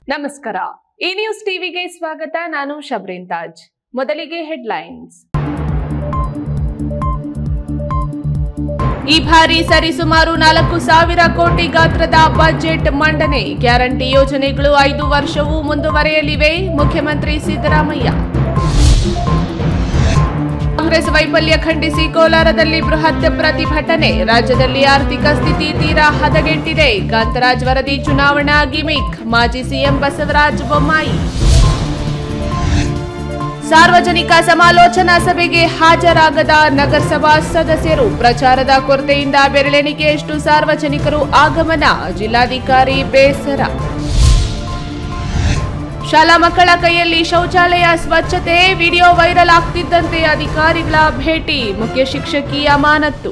ನಮಸ್ಕಾರ ಈ ನ್ಯೂಸ್ ಟಿವಿಗೆ ಸ್ವಾಗತ ನಾನು ಶಬ್ರೀನ್ ತಾಜ್ ಮೊದಲಿಗೆ ಹೆಡ್ಲೈನ್ಸ್ ಈ ಬಾರಿ ಸರಿಸುಮಾರು ನಾಲ್ಕು ಸಾವಿರ ಕೋಟಿ ಗಾತ್ರದ ಬಜೆಟ್ ಮಂಡನೆ ಗ್ಯಾರಂಟಿ ಯೋಜನೆಗಳು ಐದು ವರ್ಷವೂ ಮುಂದುವರೆಯಲಿವೆ ಮುಖ್ಯಮಂತ್ರಿ ಸಿದ್ದರಾಮಯ್ಯ ಕಾಂಗ್ರೆಸ್ ವೈಫಲ್ಯ ಖಂಡಿಸಿ ಕೋಲಾರದಲ್ಲಿ ಬೃಹತ್ ಪ್ರತಿಭಟನೆ ರಾಜ್ಯದಲ್ಲಿ ಆರ್ಥಿಕ ಸ್ಥಿತಿ ತೀರಾ ಹದಗೆಟ್ಟಿದೆ ಕಾಂತರಾಜ್ ವರದಿ ಚುನಾವಣಾ ಗಿಮಿಕ್ ಮಾಜಿ ಸಿಎಂ ಬಸವರಾಜ ಬೊಮ್ಮಾಯಿ ಸಾರ್ವಜನಿಕ ಸಮಾಲೋಚನಾ ಸಭೆಗೆ ಹಾಜರಾಗದ ನಗರಸಭಾ ಸದಸ್ಯರು ಪ್ರಚಾರದ ಕೊರತೆಯಿಂದ ಬೆರಳೆಣಿಕೆಯಷ್ಟು ಸಾರ್ವಜನಿಕರು ಆಗಮನ ಜಿಲ್ಲಾಧಿಕಾರಿ ಬೇಸರ ಶಾಲಾ ಮಕ್ಕಳ ಕೈಯಲ್ಲಿ ಶೌಚಾಲಯ ಸ್ವಚ್ಛತೆ ವಿಡಿಯೋ ವೈರಲ್ ಆಗ್ತಿದ್ದಂತೆ ಅಧಿಕಾರಿಗಳ ಭೇಟಿ ಮುಖ್ಯ ಶಿಕ್ಷಕಿ ಅಮಾನತ್ತು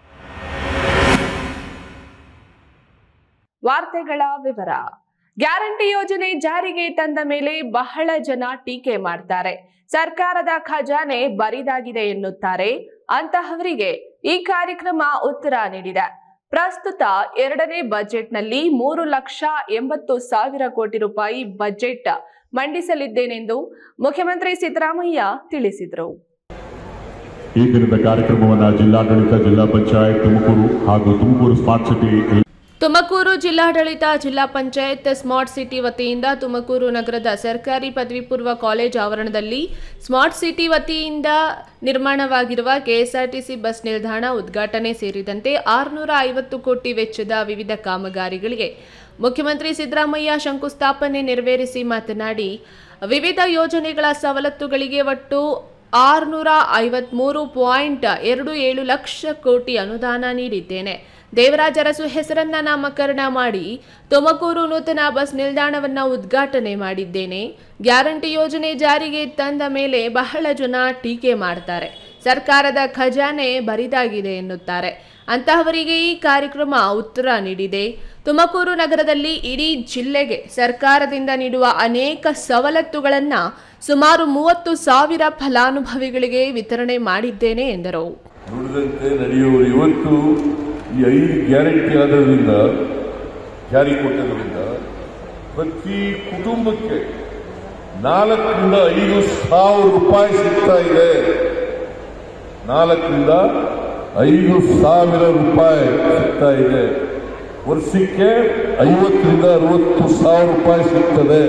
ವಾರ್ತೆಗಳ ವಿವರ ಗ್ಯಾರಂಟಿ ಯೋಜನೆ ಜಾರಿಗೆ ತಂದ ಮೇಲೆ ಬಹಳ ಜನ ಟೀಕೆ ಮಾಡ್ತಾರೆ ಸರ್ಕಾರದ ಖಜಾನೆ ಬರಿದಾಗಿದೆ ಎನ್ನುತ್ತಾರೆ ಅಂತಹವರಿಗೆ ಈ ಕಾರ್ಯಕ್ರಮ ಉತ್ತರ ನೀಡಿದೆ ಪ್ರಸ್ತುತ ಎರಡನೇ ಬಜೆಟ್ನಲ್ಲಿ ಮೂರು ಲಕ್ಷ ಎಂಬತ್ತು ಸಾವಿರ ಕೋಟಿ ರೂಪಾಯಿ ಬಜೆಟ್ ಮಂಡಿಸಲಿದ್ದೇನೆಂದು ಮುಖ್ಯಮಂತ್ರಿ ಸಿದ್ದರಾಮಯ್ಯ ತಿಳಿಸಿದರು ಈ ದಿನದ ಕಾರ್ಯಕ್ರಮವನ್ನು ಜಿಲ್ಲಾಡಳಿತ ಜಿಲ್ಲಾ ಪಂಚಾಯತ್ ತುಮಕೂರು ಹಾಗೂ ತುಮಕೂರು ಸ್ಮಾರ್ಟ್ ಸಿಟಿ ತುಮಕೂರು ಜಿಲ್ಲಾಡಳಿತ ಜಿಲ್ಲಾ ಪಂಚಾಯತ್ ಸ್ಮಾರ್ಟ್ ಸಿಟಿ ವತಿಯಿಂದ ತುಮಕೂರು ನಗರದ ಸರ್ಕಾರಿ ಪದವಿ ಪೂರ್ವ ಕಾಲೇಜ್ ಆವರಣದಲ್ಲಿ ಸ್ಮಾರ್ಟ್ ಸಿಟಿ ವತಿಯಿಂದ ನಿರ್ಮಾಣವಾಗಿರುವ ಕೆಎಸ್ಆರ್ಟಿಸಿ ಬಸ್ ನಿಲ್ದಾಣ ಉದ್ಘಾಟನೆ ಸೇರಿದಂತೆ ಆರುನೂರ ಐವತ್ತು ಕೋಟಿ ವೆಚ್ಚದ ವಿವಿಧ ಕಾಮಗಾರಿಗಳಿಗೆ ಮುಖ್ಯಮಂತ್ರಿ ಸಿದ್ದರಾಮಯ್ಯ ಶಂಕುಸ್ಥಾಪನೆ ನೆರವೇರಿಸಿ ಮಾತನಾಡಿ ವಿವಿಧ ಯೋಜನೆಗಳ ಸವಲತ್ತುಗಳಿಗೆ ಒಟ್ಟು ಆರುನೂರ ಐವತ್ಮೂರು ಪಾಯಿಂಟ್ ಎರಡು ಏಳು ಲಕ್ಷ ಕೋಟಿ ಅನುದಾನ ನೀಡಿದ್ದೇನೆ ದೇವರಾಜ ಅರಸು ಹೆಸರನ್ನ ನಾಮಕರಣ ಮಾಡಿ ತುಮಕೂರು ನೂತನ ಬಸ್ ನಿಲ್ದಾಣವನ್ನ ಉದ್ಘಾಟನೆ ಮಾಡಿದ್ದೇನೆ ಗ್ಯಾರಂಟಿ ಯೋಜನೆ ಜಾರಿಗೆ ತಂದ ಮೇಲೆ ಬಹಳ ಜನ ಟೀಕೆ ಮಾಡ್ತಾರೆ ಸರ್ಕಾರದ ಖಜಾನೆ ಬರಿದಾಗಿದೆ ಎನ್ನುತ್ತಾರೆ ಅಂತಹವರಿಗೆ ಈ ಕಾರ್ಯಕ್ರಮ ಉತ್ತರ ನೀಡಿದೆ ತುಮಕೂರು ನಗರದಲ್ಲಿ ಇಡೀ ಜಿಲ್ಲೆಗೆ ಸರ್ಕಾರದಿಂದ ನೀಡುವ ಅನೇಕ ಸವಲತ್ತುಗಳನ್ನು ಸುಮಾರು ಮೂವತ್ತು ಸಾವಿರ ಫಲಾನುಭವಿಗಳಿಗೆ ವಿತರಣೆ ಮಾಡಿದ್ದೇನೆ ಎಂದರು ನುಡಿದಂತೆ ನಡೆಯುವರು ಇವತ್ತು ಈ ಐದು ಗ್ಯಾರಂಟಿ ಆದ್ರಿಂದ ಜಾರಿ ಕೊಟ್ಟದ್ರಿಂದ ಪ್ರತಿ ಕುಟುಂಬಕ್ಕೆ ನಾಲ್ಕರಿಂದ ಐದು ಸಾವಿರ ರೂಪಾಯಿ ಸಿಗ್ತಾ ಇದೆ ನಾಲ್ಕರಿಂದ ಐದು ಸಾವಿರ ರೂಪಾಯಿ ಸಿಗ್ತಾ ಇದೆ ವರ್ಷಕ್ಕೆ ಐವತ್ತರಿಂದ ಅರವತ್ತು ಸಾವಿರ ರೂಪಾಯಿ ಸಿಗ್ತದೆ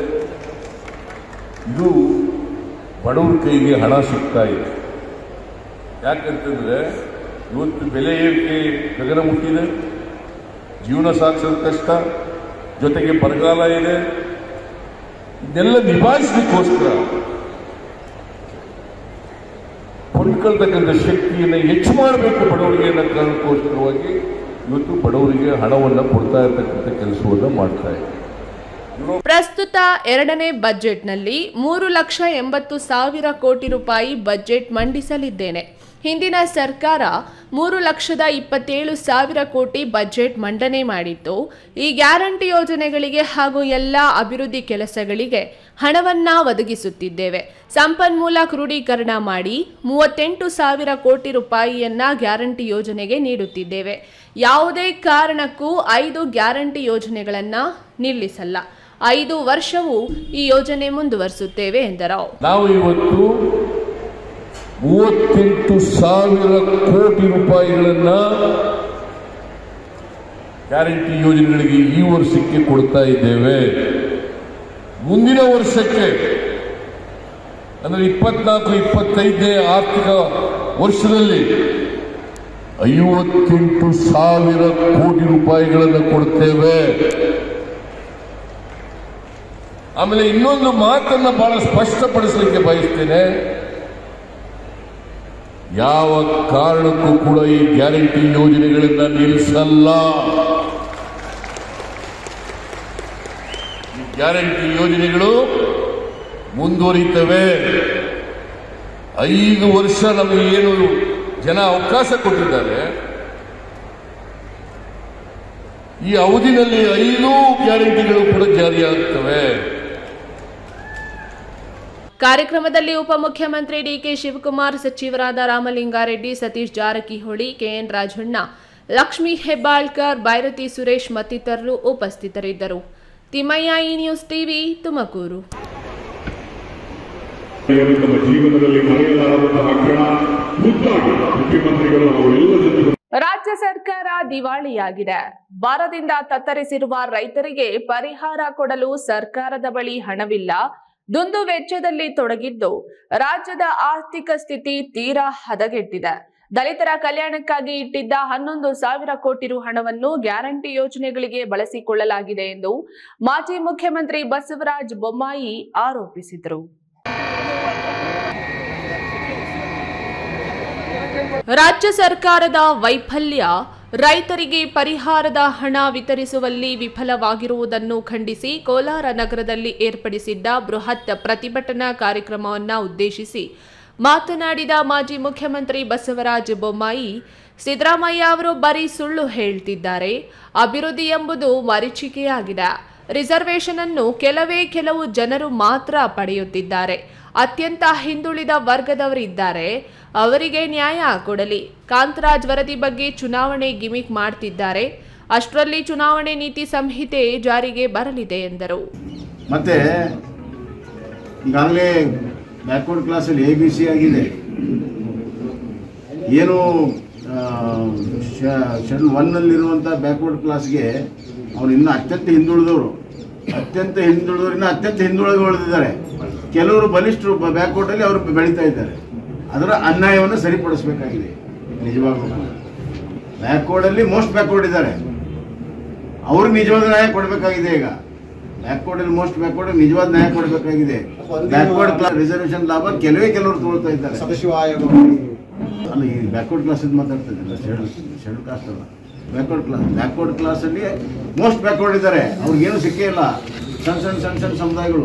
ಇದು ಬಡವರ ಕೈಗೆ ಹಣ ಸಿಗ್ತಾ ಇದೆ ಯಾಕಂತಂದ್ರೆ ಇವತ್ತು ಬೆಲೆ ಏರಿಕೆ ಗಗನ ಮುಟ್ಟಿದೆ ಜೀವನ ಸಾಗಿಸೋದು ಕಷ್ಟ ಜೊತೆಗೆ ಬರಗಾಲ ಇದೆ ಇದನ್ನೆಲ್ಲ ನಿಭಾಯಿಸಲಿಕ್ಕೋಸ್ಕರ ಕೊಂಡ್ಕೊಳ್ತಕ್ಕಂಥ ಶಕ್ತಿಯನ್ನು ಹೆಚ್ಚು ಮಾಡಬೇಕು ಬಡವರಿಗೆ ಅನ್ನೋ ಕಾರಣಕ್ಕೋಸ್ಕರವಾಗಿ ಇವತ್ತು ಬಡವರಿಗೆ ಹಣವನ್ನು ಕೊಡ್ತಾ ಇರ್ತಕ್ಕಂಥ ಕೆಲಸವನ್ನು ಮಾಡ್ತಾ ಇದೆ ಪ್ರಸ್ತುತ ಎರಡನೇ ಬಜೆಟ್ನಲ್ಲಿ ಮೂರು ಲಕ್ಷ ಎಂಬತ್ತು ಸಾವಿರ ಕೋಟಿ ರೂಪಾಯಿ ಬಜೆಟ್ ಮಂಡಿಸಲಿದ್ದೇನೆ ಹಿಂದಿನ ಸರ್ಕಾರ ಮೂರು ಲಕ್ಷದ ಇಪ್ಪತ್ತೇಳು ಸಾವಿರ ಕೋಟಿ ಬಜೆಟ್ ಮಂಡನೆ ಮಾಡಿತ್ತು ಈ ಗ್ಯಾರಂಟಿ ಯೋಜನೆಗಳಿಗೆ ಹಾಗೂ ಎಲ್ಲ ಅಭಿವೃದ್ಧಿ ಕೆಲಸಗಳಿಗೆ ಹಣವನ್ನ ಒದಗಿಸುತ್ತಿದ್ದೇವೆ ಸಂಪನ್ಮೂಲ ಕ್ರೋಢೀಕರಣ ಮಾಡಿ ಮೂವತ್ತೆಂಟು ಸಾವಿರ ಕೋಟಿ ರೂಪಾಯಿಯನ್ನ ಗ್ಯಾರಂಟಿ ಯೋಜನೆಗೆ ನೀಡುತ್ತಿದ್ದೇವೆ ಯಾವುದೇ ಕಾರಣಕ್ಕೂ ಐದು ಗ್ಯಾರಂಟಿ ಯೋಜನೆಗಳನ್ನ ನಿಲ್ಲಿಸಲ್ಲ ಐದು ವರ್ಷವೂ ಈ ಯೋಜನೆ ಮುಂದುವರಿಸುತ್ತೇವೆ ಎಂದರು ನಾವು ಇವತ್ತು ಮೂವತ್ತೆಂಟು ಸಾವಿರ ಕೋಟಿ ರೂಪಾಯಿಗಳನ್ನ ಗ್ಯಾರಂಟಿ ಯೋಜನೆಗಳಿಗೆ ಈ ವರ್ಷಕ್ಕೆ ಕೊಡ್ತಾ ಇದ್ದೇವೆ ಮುಂದಿನ ವರ್ಷಕ್ಕೆ ಅಂದ್ರೆ ಇಪ್ಪತ್ನಾಲ್ಕು ಇಪ್ಪತ್ತೈದನೇ ಆರ್ಥಿಕ ವರ್ಷದಲ್ಲಿ ಐವತ್ತೆಂಟು ಸಾವಿರ ಕೋಟಿ ರೂಪಾಯಿಗಳನ್ನು ಕೊಡ್ತೇವೆ ಆಮೇಲೆ ಇನ್ನೊಂದು ಮಾತನ್ನ ಬಹಳ ಸ್ಪಷ್ಟಪಡಿಸಲಿಕ್ಕೆ ಬಯಸ್ತೇನೆ ಯಾವ ಕಾರಣಕ್ಕೂ ಕೂಡ ಈ ಗ್ಯಾರಂಟಿ ಯೋಜನೆಗಳನ್ನ ನಿಲ್ಲಿಸಲ್ಲ ಈ ಗ್ಯಾರಂಟಿ ಯೋಜನೆಗಳು ಮುಂದುವರಿತವೆ ಐದು ವರ್ಷ ನಮಗೆ ಏನು ಜನ ಅವಕಾಶ ಕೊಟ್ಟಿದ್ದಾರೆ ಈ ಅವಧಿನಲ್ಲಿ ಐದು ಗ್ಯಾರಂಟಿಗಳು ಕೂಡ ಜಾರಿಯಾಗುತ್ತವೆ ಕಾರ್ಯಕ್ರಮದಲ್ಲಿ ಉಪಮುಖ್ಯಮಂತ್ರಿ ಡಿಕೆ ಶಿವಕುಮಾರ್ ಸಚಿವರಾದ ರಾಮಲಿಂಗಾರೆಡ್ಡಿ ಸತೀಶ್ ಜಾರಕಿಹೊಳಿ ಕೆಎನ್ ರಾಜಣ್ಣ ಲಕ್ಷ್ಮೀ ಹೆಬ್ಬಾಳ್ಕರ್ ಬೈರತಿ ಸುರೇಶ್ ಮತ್ತಿತರರು ಉಪಸ್ಥಿತರಿದ್ದರು ತಿಮ್ಮಯ್ಯ ಈ ನ್ಯೂಸ್ ಟಿವಿ ತುಮಕೂರು ಇವರು ತಮ್ಮ ಜೀವನದಲ್ಲಿ ಮರೆಯಲಾರದಂತಹ ಕ್ಷಣ ಮುದ್ದಾಗಿ ಮುಖ್ಯಮಂತ್ರಿಗಳು ಅವರೆಲ್ಲ ಜೊತೆ ರಾಜ್ಯ ಸರ್ಕಾರ ದಿವಾಳಿಯಾಗಿದೆ ಬರದಿಂದ ತತ್ತರಿಸಿರುವ ರೈತರಿಗೆ ಪರಿಹಾರ ಕೊಡಲು ಸರ್ಕಾರದ ಬಳಿ ಹಣವಿಲ್ಲ ದುಂದು ವೆಚ್ಚದಲ್ಲಿ ತೊಡಗಿದ್ದು ರಾಜ್ಯದ ಆರ್ಥಿಕ ಸ್ಥಿತಿ ತೀರಾ ಹದಗೆಟ್ಟಿದೆ ದಲಿತರ ಕಲ್ಯಾಣಕ್ಕಾಗಿ ಇಟ್ಟಿದ್ದ ಹನ್ನೊಂದು ಸಾವಿರ ಕೋಟಿ ರು ಹಣವನ್ನು ಗ್ಯಾರಂಟಿ ಯೋಜನೆಗಳಿಗೆ ಬಳಸಿಕೊಳ್ಳಲಾಗಿದೆ ಎಂದು ಮಾಜಿ ಮುಖ್ಯಮಂತ್ರಿ ಬಸವರಾಜ ಬೊಮ್ಮಾಯಿ ಆರೋಪಿಸಿದರು ರಾಜ್ಯ ಸರ್ಕಾರದ ವೈಫಲ್ಯ ರೈತರಿಗೆ ಪರಿಹಾರದ ಹಣ ವಿತರಿಸುವಲ್ಲಿ ವಿಫಲವಾಗಿರುವುದನ್ನು ಖಂಡಿಸಿ ಕೋಲಾರ ನಗರದಲ್ಲಿ ಏರ್ಪಡಿಸಿದ್ದ ಬೃಹತ್ ಪ್ರತಿಭಟನಾ ಕಾರ್ಯಕ್ರಮವನ್ನು ಉದ್ದೇಶಿಸಿ ಮಾತನಾಡಿದ ಮಾಜಿ ಮುಖ್ಯಮಂತ್ರಿ ಬಸವರಾಜ ಬೊಮ್ಮಾಯಿ ಸಿದ್ದರಾಮಯ್ಯ ಅವರು ಬರೀ ಸುಳ್ಳು ಹೇಳ್ತಿದ್ದಾರೆ ಅಭಿವೃದ್ಧಿ ಎಂಬುದು ಮರೀಚಿಕೆಯಾಗಿದೆ ರಿಸರ್ವೇಶನ್ ಅನ್ನು ಕೆಲವೇ ಕೆಲವು ಜನರು ಮಾತ್ರ ಪಡೆಯುತ್ತಿದ್ದಾರೆ ಅತ್ಯಂತ ಹಿಂದುಳಿದ ವರ್ಗದವರಿದ್ದಾರೆ ಅವರಿಗೆ ನ್ಯಾಯ ಕೊಡಲಿ ಕಾಂತರಾಜ್ ವರದಿ ಬಗ್ಗೆ ಚುನಾವಣೆ ಗಿಮಿಕ್ ಮಾಡ್ತಿದ್ದಾರೆ ಅಷ್ಟರಲ್ಲಿ ಚುನಾವಣೆ ನೀತಿ ಸಂಹಿತೆ ಜಾರಿಗೆ ಬರಲಿದೆ ಎಂದರು ಮತ್ತು ಈಗಾಗಲೇ ಬ್ಯಾಕ್ವರ್ಡ್ ಕ್ಲಾಸಲ್ಲಿ ಎ ಬಿ ಸಿ ಆಗಿದೆ ಏನು ಶೆಡ್ಯೂಲ್ ಒನ್ನಲ್ಲಿರುವಂಥ ಬ್ಯಾಕ್ವರ್ಡ್ ಕ್ಲಾಸ್ಗೆ ಅವ್ರು ಇನ್ನೂ ಅತ್ಯಂತ ಹಿಂದುಳಿದವರು ಅತ್ಯಂತ ಹಿಂದುಳಿದವರು ಇನ್ನೂ ಅತ್ಯಂತ ಹಿಂದುಳಿದು ಉಳಿದಿದ್ದಾರೆ ಕೆಲವರು ಬಲಿಷ್ಠರು ಬ್ಯಾಕ್ವರ್ಡಲ್ಲಿ ಅವರು ಬೆಳೀತಾ ಇದ್ದಾರೆ ಅದರ ಅನ್ಯಾಯವನ್ನು ಸರಿಪಡಿಸಬೇಕಾಗಿದೆ ನಿಜವಾಗ್ಲೂ ಬ್ಯಾಕ್ವರ್ಡಲ್ಲಿ ಮೋಸ್ಟ್ ಬ್ಯಾಕ್ವರ್ಡ್ ಇದ್ದಾರೆ ಅವ್ರಿಗೆ ನಿಜವಾದ ನ್ಯಾಯ ಕೊಡಬೇಕಾಗಿದೆ ಈಗ ಬ್ಯಾಕ್ವರ್ಡ್ ಅಲ್ಲಿ ಮೋಸ್ಟ್ ಬ್ಯಾಕ್ವರ್ಡ್ ನಿಜವಾದ ನ್ಯಾಯ ಕೊಡಬೇಕಾಗಿದೆ ಬ್ಯಾಕ್ವರ್ಡ್ ಕ್ಲಾಸ್ ರಿಸರ್ವೇಶನ್ ಲಾಭ ಕೆಲವೇ ಕೆಲವರು ತಗೊಳ್ತಾ ಇದ್ದಾರೆ ಸದಾಶಿವ ಆಯೋಗ ಅಲ್ಲ ಈ ಬ್ಯಾಕ್ವರ್ಡ್ ಕ್ಲಾಸ್ ಮಾತಾಡ್ತಾ ಇದ್ದಾರೆ ಶೆಡ್ಯೂಲ್ ಶೆಡ್ಯೂಲ್ ಕಾಸ್ಟ್ ಅಲ್ಲ ಬ್ಯಾಕ್ವರ್ಡ್ ಕ್ಲಾಸ್ ಬ್ಯಾಕ್ವರ್ಡ್ ಕ್ಲಾಸಲ್ಲಿ ಮೋಸ್ಟ್ ಬ್ಯಾಕ್ವರ್ಡ್ ಇದ್ದಾರೆ ಅವ್ರಿಗೇನು ಸಿಕ್ಕೇ ಇಲ್ಲ ಸಣ್ಣ ಸಣ್ಣ ಸಣ್ಣ ಸಣ್ಣ ಸಮುದಾಯಗಳು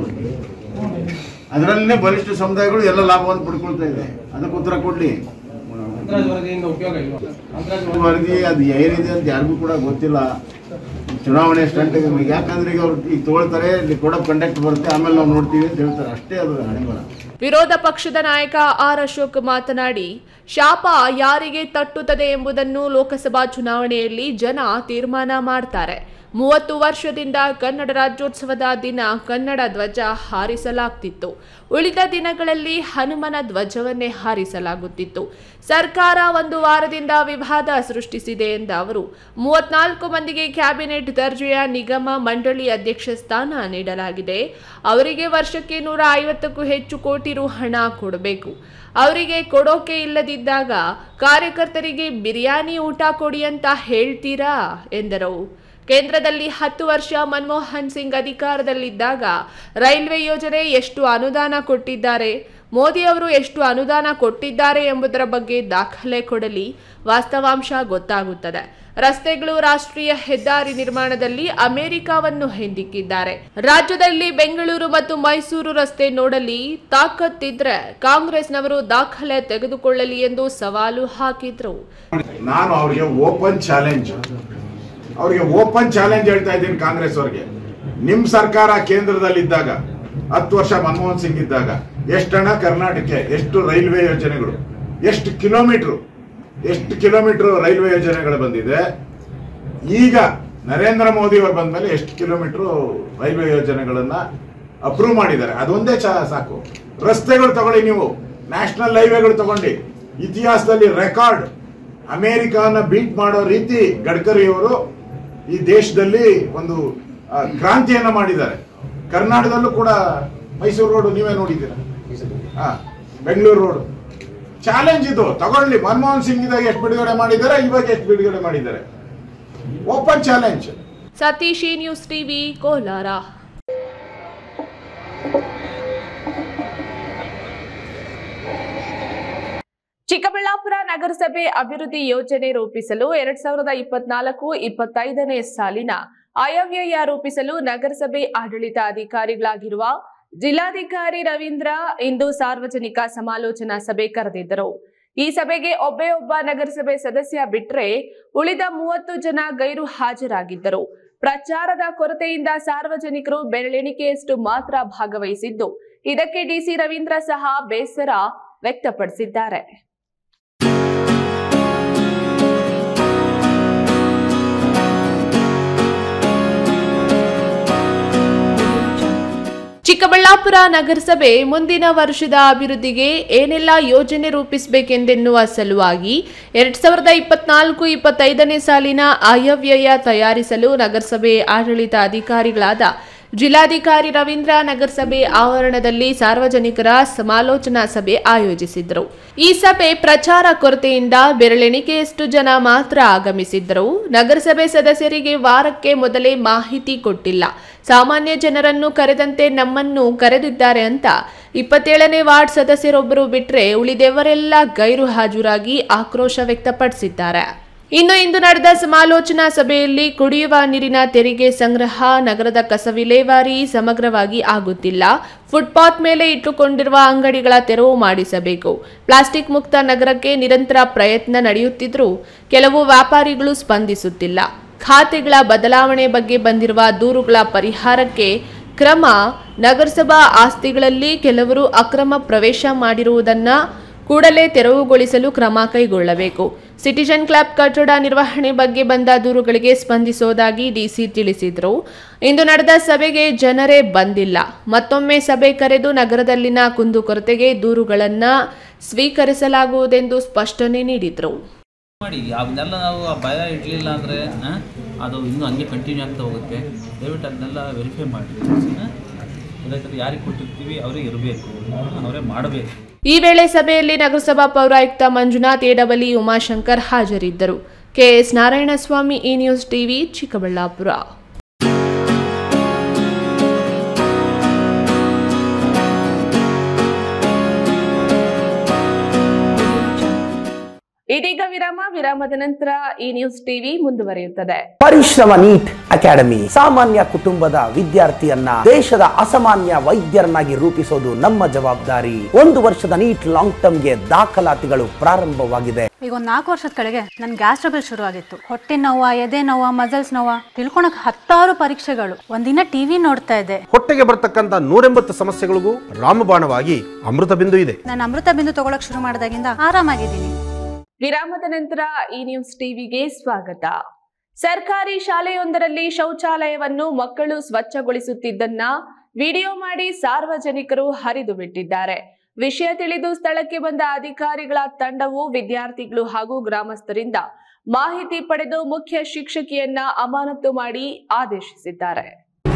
ಅದರಲ್ಲೇ ಬಲಿಷ್ಠ ಸಮುದಾಯಗಳು ಎಲ್ಲ ಲಾಭವನ್ನು ಪಡ್ಕೊಳ್ತಾ ಇದೆ ಅದಕ್ಕೆ ಉತ್ತರ ಕೊಡಲಿ ಅಂದಾಜು ವರದಿಯಿಂದ ಉಪಯೋಗ ಇಲ್ವಾ ಅಂದಾಜು ವರದಿ ಅದು ಏನಿದೆ ಅಂತ ಯಾರಿಗೂ ಕೂಡ ಗೊತ್ತಿಲ್ಲ ಚುನಾವಣೆ ಸ್ಟಂಟ್ ಯಾಕಂದ್ರೆ ಈಗ ಅವ್ರು ಈಗ ತಗೊಳ್ತಾರೆ ಇಲ್ಲಿ ಕೋಡ್ ಆಫ್ ಕಂಡಕ್ಟ್ ಬರುತ್ತೆ ಆಮೇಲೆ ನಾವು ನೋಡ್ತೀವಿ ಅಂತ ಹೇಳ್ತಾರೆ ಅಷ್ಟೇ ಅದು ಹಣೆಬರ ವಿರೋಧ ಪಕ್ಷದ ನಾಯಕ ಆರ್ ಅಶೋಕ್ ಮಾತನಾಡಿ ಶಾಪ ಯಾರಿಗೆ ತಟ್ಟುತ್ತದೆ ಎಂಬುದನ್ನು ಲೋಕಸಭಾ ಚುನಾವಣೆಯಲ್ಲಿ ಜನ ತೀರ್ಮಾನ ಮಾಡ್ತಾರೆ ಮೂವತ್ತು ವರ್ಷದಿಂದ ಕನ್ನಡ ರಾಜ್ಯೋತ್ಸವದ ದಿನ ಕನ್ನಡ ಧ್ವಜ ಹಾರಿಸಲಾಗ್ತಿತ್ತು ಉಳಿದ ದಿನಗಳಲ್ಲಿ ಹನುಮನ ಧ್ವಜವನ್ನೇ ಹಾರಿಸಲಾಗುತ್ತಿತ್ತು ಸರ್ಕಾರ ಒಂದು ವಾರದಿಂದ ವಿವಾದ ಸೃಷ್ಟಿಸಿದೆ ಎಂದ ಅವರು ಮೂವತ್ನಾಲ್ಕು ಮಂದಿಗೆ ಕ್ಯಾಬಿನೆಟ್ ದರ್ಜೆಯ ನಿಗಮ ಮಂಡಳಿ ಅಧ್ಯಕ್ಷ ಸ್ಥಾನ ನೀಡಲಾಗಿದೆ ಅವರಿಗೆ ವರ್ಷಕ್ಕೆ ನೂರ ಐವತ್ತಕ್ಕೂ ಹೆಚ್ಚು ಕೋಟಿ ರು ಹಣ ಕೊಡಬೇಕು ಅವರಿಗೆ ಕೊಡೋಕೆ ಇಲ್ಲದಿದ್ದಾಗ ಕಾರ್ಯಕರ್ತರಿಗೆ ಬಿರಿಯಾನಿ ಊಟ ಕೊಡಿ ಅಂತ ಹೇಳ್ತೀರಾ ಎಂದರು ಕೇಂದ್ರದಲ್ಲಿ ಹತ್ತು ವರ್ಷ ಮನಮೋಹನ್ ಸಿಂಗ್ ಅಧಿಕಾರದಲ್ಲಿದ್ದಾಗ ರೈಲ್ವೆ ಯೋಜನೆ ಎಷ್ಟು ಅನುದಾನ ಕೊಟ್ಟಿದ್ದಾರೆ ಮೋದಿ ಅವರು ಎಷ್ಟು ಅನುದಾನ ಕೊಟ್ಟಿದ್ದಾರೆ ಎಂಬುದರ ಬಗ್ಗೆ ದಾಖಲೆ ಕೊಡಲಿ ವಾಸ್ತವಾಂಶ ಗೊತ್ತಾಗುತ್ತದೆ ರಸ್ತೆಗಳು ರಾಷ್ಟ್ರೀಯ ಹೆದ್ದಾರಿ ನಿರ್ಮಾಣದಲ್ಲಿ ಅಮೆರಿಕವನ್ನು ಹಿಂದಿಕ್ಕಿದ್ದಾರೆ ರಾಜ್ಯದಲ್ಲಿ ಬೆಂಗಳೂರು ಮತ್ತು ಮೈಸೂರು ರಸ್ತೆ ನೋಡಲಿ ತಾಕತ್ತಿದ್ರೆ ಕಾಂಗ್ರೆಸ್ನವರು ದಾಖಲೆ ತೆಗೆದುಕೊಳ್ಳಲಿ ಎಂದು ಸವಾಲು ಹಾಕಿದ್ರು ನಾನು ಅವ್ರಿಗೆ ಓಪನ್ ಚಾಲೆಂಜ್ ಅವ್ರಿಗೆ ಓಪನ್ ಚಾಲೆಂಜ್ ಹೇಳ್ತಾ ಇದ್ದೀನಿ ಕಾಂಗ್ರೆಸ್ ಅವ್ರಿಗೆ ನಿಮ್ ಸರ್ಕಾರ ಕೇಂದ್ರದಲ್ಲಿದ್ದಾಗ ಹತ್ತು ವರ್ಷ ಮನಮೋಹನ್ ಸಿಂಗ್ ಇದ್ದಾಗ ಎಷ್ಟು ಹಣ ಕರ್ನಾಟಕಕ್ಕೆ ಎಷ್ಟು ರೈಲ್ವೆ ಯೋಜನೆಗಳು ಎಷ್ಟು ಕಿಲೋಮೀಟರ್ ಎಷ್ಟು ಕಿಲೋಮೀಟರ್ ರೈಲ್ವೆ ಯೋಜನೆಗಳು ಬಂದಿದೆ ಈಗ ನರೇಂದ್ರ ಮೋದಿ ಅವರು ಬಂದ್ಮೇಲೆ ಎಷ್ಟು ಕಿಲೋಮೀಟರ್ ರೈಲ್ವೆ ಯೋಜನೆಗಳನ್ನ ಅಪ್ರೂವ್ ಮಾಡಿದ್ದಾರೆ ಅದೊಂದೇ ಚಾ ಸಾಕು ರಸ್ತೆಗಳು ತಗೊಳ್ಳಿ ನೀವು ನ್ಯಾಷನಲ್ ಹೈವೇಗಳು ತಗೊಂಡು ಇತಿಹಾಸದಲ್ಲಿ ರೆಕಾರ್ಡ್ ಅಮೆರಿಕಾನ ಬೀಟ್ ಮಾಡೋ ರೀತಿ ಗಡ್ಕರಿ ಅವರು ಈ ದೇಶದಲ್ಲಿ ಒಂದು ಆ, ಕ್ರಾಂತಿಯನ್ನ ಮಾಡಿದ್ದಾರೆ ಕರ್ನಾಟಕದಲ್ಲೂ ಕೂಡ ಮೈಸೂರು ರೋಡ್ ನೀವೇ ನೋಡಿದ್ದೀರಾ ಹಾ ಬೆಂಗಳೂರು ರೋಡ್ ಚಾಲೆಂಜ್ ಇದು ತಗೊಳ್ಳಿ ಮನಮೋಹನ್ ಸಿಂಗ್ ಇದ್ದಾಗ ಎಷ್ಟು ಬಿಡುಗಡೆ ಮಾಡಿದ್ದಾರೆ ಇವಾಗ ಎಷ್ಟು ಬಿಡುಗಡೆ ಮಾಡಿದ್ದಾರೆ ಓಪನ್ ಚಾಲೆಂಜ್ ಸತೀಶ್ ಈ ನ್ಯೂಸ್ ಟಿವಿ ಕೋಲಾರ ಚಿಕ್ಕಬಳ್ಳಾಪುರ ನಗರಸಭೆ ಅಭಿವೃದ್ಧಿ ಯೋಜನೆ ರೂಪಿಸಲು ಎರಡ್ ಸಾವಿರದ ಇಪ್ಪತ್ನಾಲ್ಕು ಇಪ್ಪತ್ತೈದನೇ ಸಾಲಿನ ಆಯವ್ಯಯ ರೂಪಿಸಲು ನಗರಸಭೆ ಆಡಳಿತ ಅಧಿಕಾರಿಗಳಾಗಿರುವ ಜಿಲ್ಲಾಧಿಕಾರಿ ರವೀಂದ್ರ ಇಂದು ಸಾರ್ವಜನಿಕ ಸಮಾಲೋಚನಾ ಸಭೆ ಕರೆದಿದ್ದರು ಈ ಸಭೆಗೆ ಒಬ್ಬೇ ಒಬ್ಬ ನಗರಸಭೆ ಸದಸ್ಯ ಬಿಟ್ರೆ ಉಳಿದ ಮೂವತ್ತು ಜನ ಗೈರು ಹಾಜರಾಗಿದ್ದರು ಪ್ರಚಾರದ ಕೊರತೆಯಿಂದ ಸಾರ್ವಜನಿಕರು ಬೆರಳೆಣಿಕೆಯಷ್ಟು ಮಾತ್ರ ಭಾಗವಹಿಸಿದ್ದು ಇದಕ್ಕೆ ಡಿಸಿ ರವೀಂದ್ರ ಸಹ ಬೇಸರ ವ್ಯಕ್ತಪಡಿಸಿದ್ದಾರೆ ಚಿಕ್ಕಬಳ್ಳಾಪುರ ನಗರಸಭೆ ಮುಂದಿನ ವರ್ಷದ ಅಭಿವೃದ್ಧಿಗೆ ಏನೆಲ್ಲ ಯೋಜನೆ ರೂಪಿಸಬೇಕೆಂದೆನ್ನುವ ಸಲುವಾಗಿ ಎರಡ್ ಸಾವಿರದ ಇಪ್ಪತ್ನಾಲ್ಕು ಇಪ್ಪತ್ತೈದನೇ ಸಾಲಿನ ಆಯವ್ಯಯ ತಯಾರಿಸಲು ನಗರಸಭೆ ಆಡಳಿತ ಅಧಿಕಾರಿಗಳಾದ ಜಿಲ್ಲಾಧಿಕಾರಿ ರವೀಂದ್ರ ನಗರಸಭೆ ಆವರಣದಲ್ಲಿ ಸಾರ್ವಜನಿಕರ ಸಮಾಲೋಚನಾ ಸಭೆ ಆಯೋಜಿಸಿದ್ರು ಈ ಸಭೆ ಪ್ರಚಾರ ಕೊರತೆಯಿಂದ ಬೆರಳೆಣಿಕೆಯಷ್ಟು ಜನ ಮಾತ್ರ ಆಗಮಿಸಿದ್ದರು ನಗರಸಭೆ ಸದಸ್ಯರಿಗೆ ವಾರಕ್ಕೆ ಮೊದಲೇ ಮಾಹಿತಿ ಕೊಟ್ಟಿಲ್ಲ ಸಾಮಾನ್ಯ ಜನರನ್ನು ಕರೆದಂತೆ ನಮ್ಮನ್ನು ಕರೆದಿದ್ದಾರೆ ಅಂತ ಇಪ್ಪತ್ತೇಳನೇ ವಾರ್ಡ್ ಸದಸ್ಯರೊಬ್ಬರು ಬಿಟ್ರೆ ಉಳಿದೆವರೆಲ್ಲ ಗೈರು ಹಾಜರಾಗಿ ಆಕ್ರೋಶ ವ್ಯಕ್ತಪಡಿಸಿದ್ದಾರೆ ಇನ್ನು ಇಂದು ನಡೆದ ಸಮಾಲೋಚನಾ ಸಭೆಯಲ್ಲಿ ಕುಡಿಯುವ ನೀರಿನ ತೆರಿಗೆ ಸಂಗ್ರಹ ನಗರದ ಕಸ ವಿಲೇವಾರಿ ಸಮಗ್ರವಾಗಿ ಆಗುತ್ತಿಲ್ಲ ಫುಟ್ಪಾತ್ ಮೇಲೆ ಇಟ್ಟುಕೊಂಡಿರುವ ಅಂಗಡಿಗಳ ತೆರವು ಮಾಡಿಸಬೇಕು ಪ್ಲಾಸ್ಟಿಕ್ ಮುಕ್ತ ನಗರಕ್ಕೆ ನಿರಂತರ ಪ್ರಯತ್ನ ನಡೆಯುತ್ತಿದ್ರೂ ಕೆಲವು ವ್ಯಾಪಾರಿಗಳು ಸ್ಪಂದಿಸುತ್ತಿಲ್ಲ ಖಾತೆಗಳ ಬದಲಾವಣೆ ಬಗ್ಗೆ ಬಂದಿರುವ ದೂರುಗಳ ಪರಿಹಾರಕ್ಕೆ ಕ್ರಮ ನಗರಸಭಾ ಆಸ್ತಿಗಳಲ್ಲಿ ಕೆಲವರು ಅಕ್ರಮ ಪ್ರವೇಶ ಮಾಡಿರುವುದನ್ನ ಕೂಡಲೇ ತೆರವುಗೊಳಿಸಲು ಕ್ರಮ ಕೈಗೊಳ್ಳಬೇಕು ಸಿಟಿಜನ್ ಕ್ಲಬ್ ಕಟ್ಟಡ ನಿರ್ವಹಣೆ ಬಗ್ಗೆ ಬಂದ ದೂರುಗಳಿಗೆ ಸ್ಪಂದಿಸೋದಾಗಿ ಡಿಸಿ ತಿಳಿಸಿದ್ರು ಇಂದು ನಡೆದ ಸಭೆಗೆ ಜನರೇ ಬಂದಿಲ್ಲ ಮತ್ತೊಮ್ಮೆ ಸಭೆ ಕರೆದು ನಗರದಲ್ಲಿನ ಕುಂದುಕೊರತೆಗೆ ದೂರುಗಳನ್ನು ಸ್ವೀಕರಿಸಲಾಗುವುದೆಂದು ಸ್ಪಷ್ಟನೆ ನೀಡಿದ್ರು ಮಾಡಿ ಅವನ್ನೆಲ್ಲ ನಾವು ಆ ಭಯ ಇಡಲಿಲ್ಲ ಅಂದರೆ ಅದು ಇನ್ನೂ ಹಂಗೆ ಕಂಟಿನ್ಯೂ ಆಗ್ತಾ ಹೋಗುತ್ತೆ ದಯವಿಟ್ಟು ಅದನ್ನೆಲ್ಲ ವೆರಿಫೈ ಮಾಡಿ ಗೊತ್ತಾಯ್ತದೆ ಯಾರಿಗೆ ಕೊಟ್ಟಿರ್ತೀವಿ ಅವರೇ ಇರಬೇಕು ಅವರೇ ಮಾಡಬೇಕು ಈ ವೇಳೆ ಸಭೆಯಲ್ಲಿ ನಗರಸಭಾ ಪೌರಾಯುಕ್ತ ಮಂಜುನಾಥ್ ಎಡಬಲಿ ಉಮಾಶಂಕರ್ ಹಾಜರಿದ್ದರು KS Narayanaswamy E news TV Chikkaballapur ಇದೀಗ ವಿರಾಮ ವಿರಾಮದ ನಂತರ ಈ ನ್ಯೂಸ್ ಟಿವಿ ಮುಂದುವರಿಯುತ್ತದೆ ಪರಿಶ್ರಮ ನೀಟ್ ಅಕಾಡೆಮಿ ಸಾಮಾನ್ಯ ಕುಟುಂಬದ ವಿದ್ಯಾರ್ಥಿಯನ್ನ ದೇಶದ ಅಸಾಮಾನ್ಯ ವೈದ್ಯರನ್ನಾಗಿ ರೂಪಿಸೋದು ನಮ್ಮ ಜವಾಬ್ದಾರಿ ಒಂದು ವರ್ಷದ ನೀಟ್ ಲಾಂಗ್ ಟರ್ಮ್ಗೆ ದಾಖಲಾತಿಗಳು ಪ್ರಾರಂಭವಾಗಿದೆ ಈಗ ಒಂದು ನಾಲ್ಕು ವರ್ಷದ ಕೆಳಗೆ ನನ್ನ ಗ್ಯಾಸ್ ಟ್ರಬಲ್ ಶುರು ಆಗಿತ್ತು ಹೊಟ್ಟೆ ನೋವ ಎದೆ ನೋವ ಮಸಲ್ಸ್ ನೋವ ತಿಳ್ಕೊಳಕ್ ಹತ್ತಾರು ಪರೀಕ್ಷೆಗಳು ಒಂದಿನ ಟಿವಿ ನೋಡ್ತಾ ಇದ್ದೆ ಹೊಟ್ಟೆಗೆ ಬರ್ತಕ್ಕಂಥ ನೂರೆಂಬತ್ತು ಸಮಸ್ಯೆಗಳಿಗೂ ರಾಮಬಾಣವಾಗಿ ಅಮೃತ ಬಿಂದು ಇದೆ ನಾನು ಅಮೃತ ಬಿಂದು ತಗೊಳಕ್ ಶುರು ಮಾಡಿದಾಗಿಂದ ಆರಾಮಾಗಿದ್ದೀನಿ ವಿರಾಮದ ನಂತರ ಈ ನ್ಯೂಸ್ ಟಿವಿಗೆ ಸ್ವಾಗತ ಸರ್ಕಾರಿ ಶಾಲೆಯೊಂದರಲ್ಲಿ ಶೌಚಾಲಯವನ್ನು ಮಕ್ಕಳು ಸ್ವಚ್ಛಗೊಳಿಸುತ್ತಿದ್ದನ್ನ ವಿಡಿಯೋ ಮಾಡಿ ಸಾರ್ವಜನಿಕರು ಹರಿದು ಬಿಟ್ಟಿದ್ದಾರೆ ವಿಷಯ ತಿಳಿದು ಸ್ಥಳಕ್ಕೆ ಬಂದ ಅಧಿಕಾರಿಗಳ ತಂಡವು ವಿದ್ಯಾರ್ಥಿಗಳು ಹಾಗೂ ಗ್ರಾಮಸ್ಥರಿಂದ ಮಾಹಿತಿ ಪಡೆದು ಮುಖ್ಯ ಶಿಕ್ಷಕಿಯನ್ನ ಅಮಾನತು ಮಾಡಿ ಆದೇಶಿಸಿದ್ದಾರೆ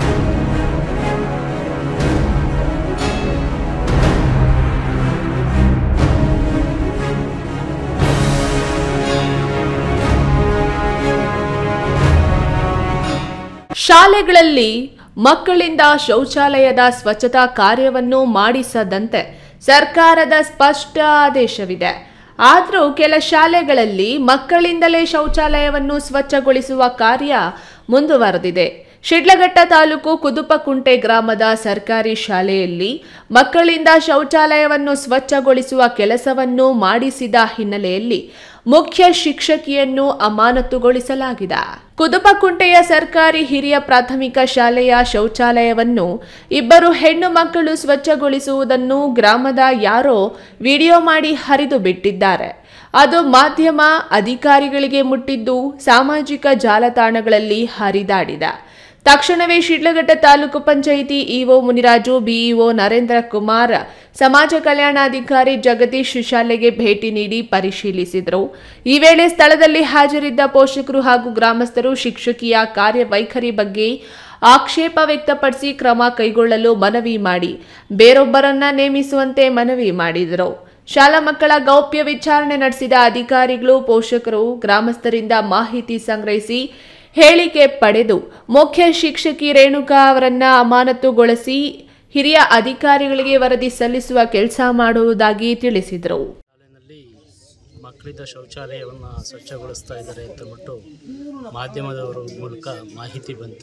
ಶಾಲೆಗಳಲ್ಲಿ ಮಕ್ಕಳಿಂದ ಶೌಚಾಲಯದ ಸ್ವಚ್ಛತಾ ಕಾರ್ಯವನ್ನು ಮಾಡಿಸದಂತೆ ಸರ್ಕಾರದ ಸ್ಪಷ್ಟ ಆದೇಶವಿದೆ ಆದರೂ ಕೆಲ ಶಾಲೆಗಳಲ್ಲಿ ಮಕ್ಕಳಿಂದಲೇ ಶೌಚಾಲಯವನ್ನು ಸ್ವಚ್ಛಗೊಳಿಸುವ ಕಾರ್ಯ ಮುಂದುವರೆದಿದೆ ಶಿಡ್ಲಘಟ್ಟ ತಾಲೂಕು ಕುದುಪಕುಂಟೆ ಗ್ರಾಮದ ಸರ್ಕಾರಿ ಶಾಲೆಯಲ್ಲಿ ಮಕ್ಕಳಿಂದ ಶೌಚಾಲಯವನ್ನು ಸ್ವಚ್ಛಗೊಳಿಸುವ ಕೆಲಸವನ್ನು ಮಾಡಿಸಿದ ಹಿನ್ನೆಲೆಯಲ್ಲಿ ಮುಖ್ಯ ಶಿಕ್ಷಕಿಯನ್ನು ಅಮಾನತುಗೊಳಿಸಲಾಗಿದೆ ಕುದುಪಕುಂಟೆಯ ಸರ್ಕಾರಿ ಹಿರಿಯ ಪ್ರಾಥಮಿಕ ಶಾಲೆಯ ಶೌಚಾಲಯವನ್ನು ಇಬ್ಬರು ಹೆಣ್ಣು ಮಕ್ಕಳು ಸ್ವಚ್ಛಗೊಳಿಸುವುದನ್ನು ಗ್ರಾಮದ ಯಾರೋ ವಿಡಿಯೋ ಮಾಡಿ ಹರಿದು ಬಿಟ್ಟಿದ್ದಾರೆ ಅದು ಮಾಧ್ಯಮ ಅಧಿಕಾರಿಗಳಿಗೆ ಮುಟ್ಟಿದ್ದು ಸಾಮಾಜಿಕ ಜಾಲತಾಣಗಳಲ್ಲಿ ಹರಿದಾಡಿದೆ ತಕ್ಷಣವೇ ಶಿಡ್ಲಘಟ್ಟ ತಾಲೂಕು ಪಂಚಾಯಿತಿ ಇಒ ಮುನಿರಾಜು ಬಿಇಒ ನರೇಂದ್ರ ಕುಮಾರ್ ಸಮಾಜ ಕಲ್ಯಾಣಾಧಿಕಾರಿ ಜಗದೀಶ್ ಶಾಲೆಗೆ ಭೇಟಿ ನೀಡಿ ಪರಿಶೀಲಿಸಿದರು ಈ ವೇಳೆ ಸ್ಥಳದಲ್ಲಿ ಹಾಜರಿದ್ದ ಪೋಷಕರು ಹಾಗೂ ಗ್ರಾಮಸ್ಥರು ಶಿಕ್ಷಕಿಯ ಕಾರ್ಯವೈಖರಿ ಬಗ್ಗೆ ಆಕ್ಷೇಪ ವ್ಯಕ್ತಪಡಿಸಿ ಕ್ರಮ ಕೈಗೊಳ್ಳಲು ಮನವಿ ಮಾಡಿ ಬೇರೊಬ್ಬರನ್ನ ನೇಮಿಸುವಂತೆ ಮನವಿ ಮಾಡಿದರು ಶಾಲಾ ಮಕ್ಕಳ ಗೌಪ್ಯ ವಿಚಾರಣೆ ನಡೆಸಿದ ಅಧಿಕಾರಿಗಳು ಪೋಷಕರು ಗ್ರಾಮಸ್ಥರಿಂದ ಮಾಹಿತಿ ಸಂಗ್ರಹಿಸಿ ಹೇಳಿಕೆ ಪಡೆದು ಮುಖ್ಯ ಶಿಕ್ಷಕಿ ರೇಣುಕಾ ಅವರನ್ನ ಅಮಾನತುಗೊಳಿಸಿ ಹಿರಿಯ ಅಧಿಕಾರಿಗಳಿಗೆ ವರದಿ ಸಲ್ಲಿಸುವ ಕೆಲಸ ಮಾಡುವುದಾಗಿ ತಿಳಿಸಿದರು ಮಕ್ಕಳಿದ್ದ ಶೌಚಾಲಯವನ್ನು ಸ್ವಚ್ಛಗೊಳಿಸ್ತಾ ಇದ್ದಾರೆ ಅಂತ ಬಿಟ್ಟು ಮಾಧ್ಯಮದವರ ಮೂಲಕ ಮಾಹಿತಿ ಬಂತು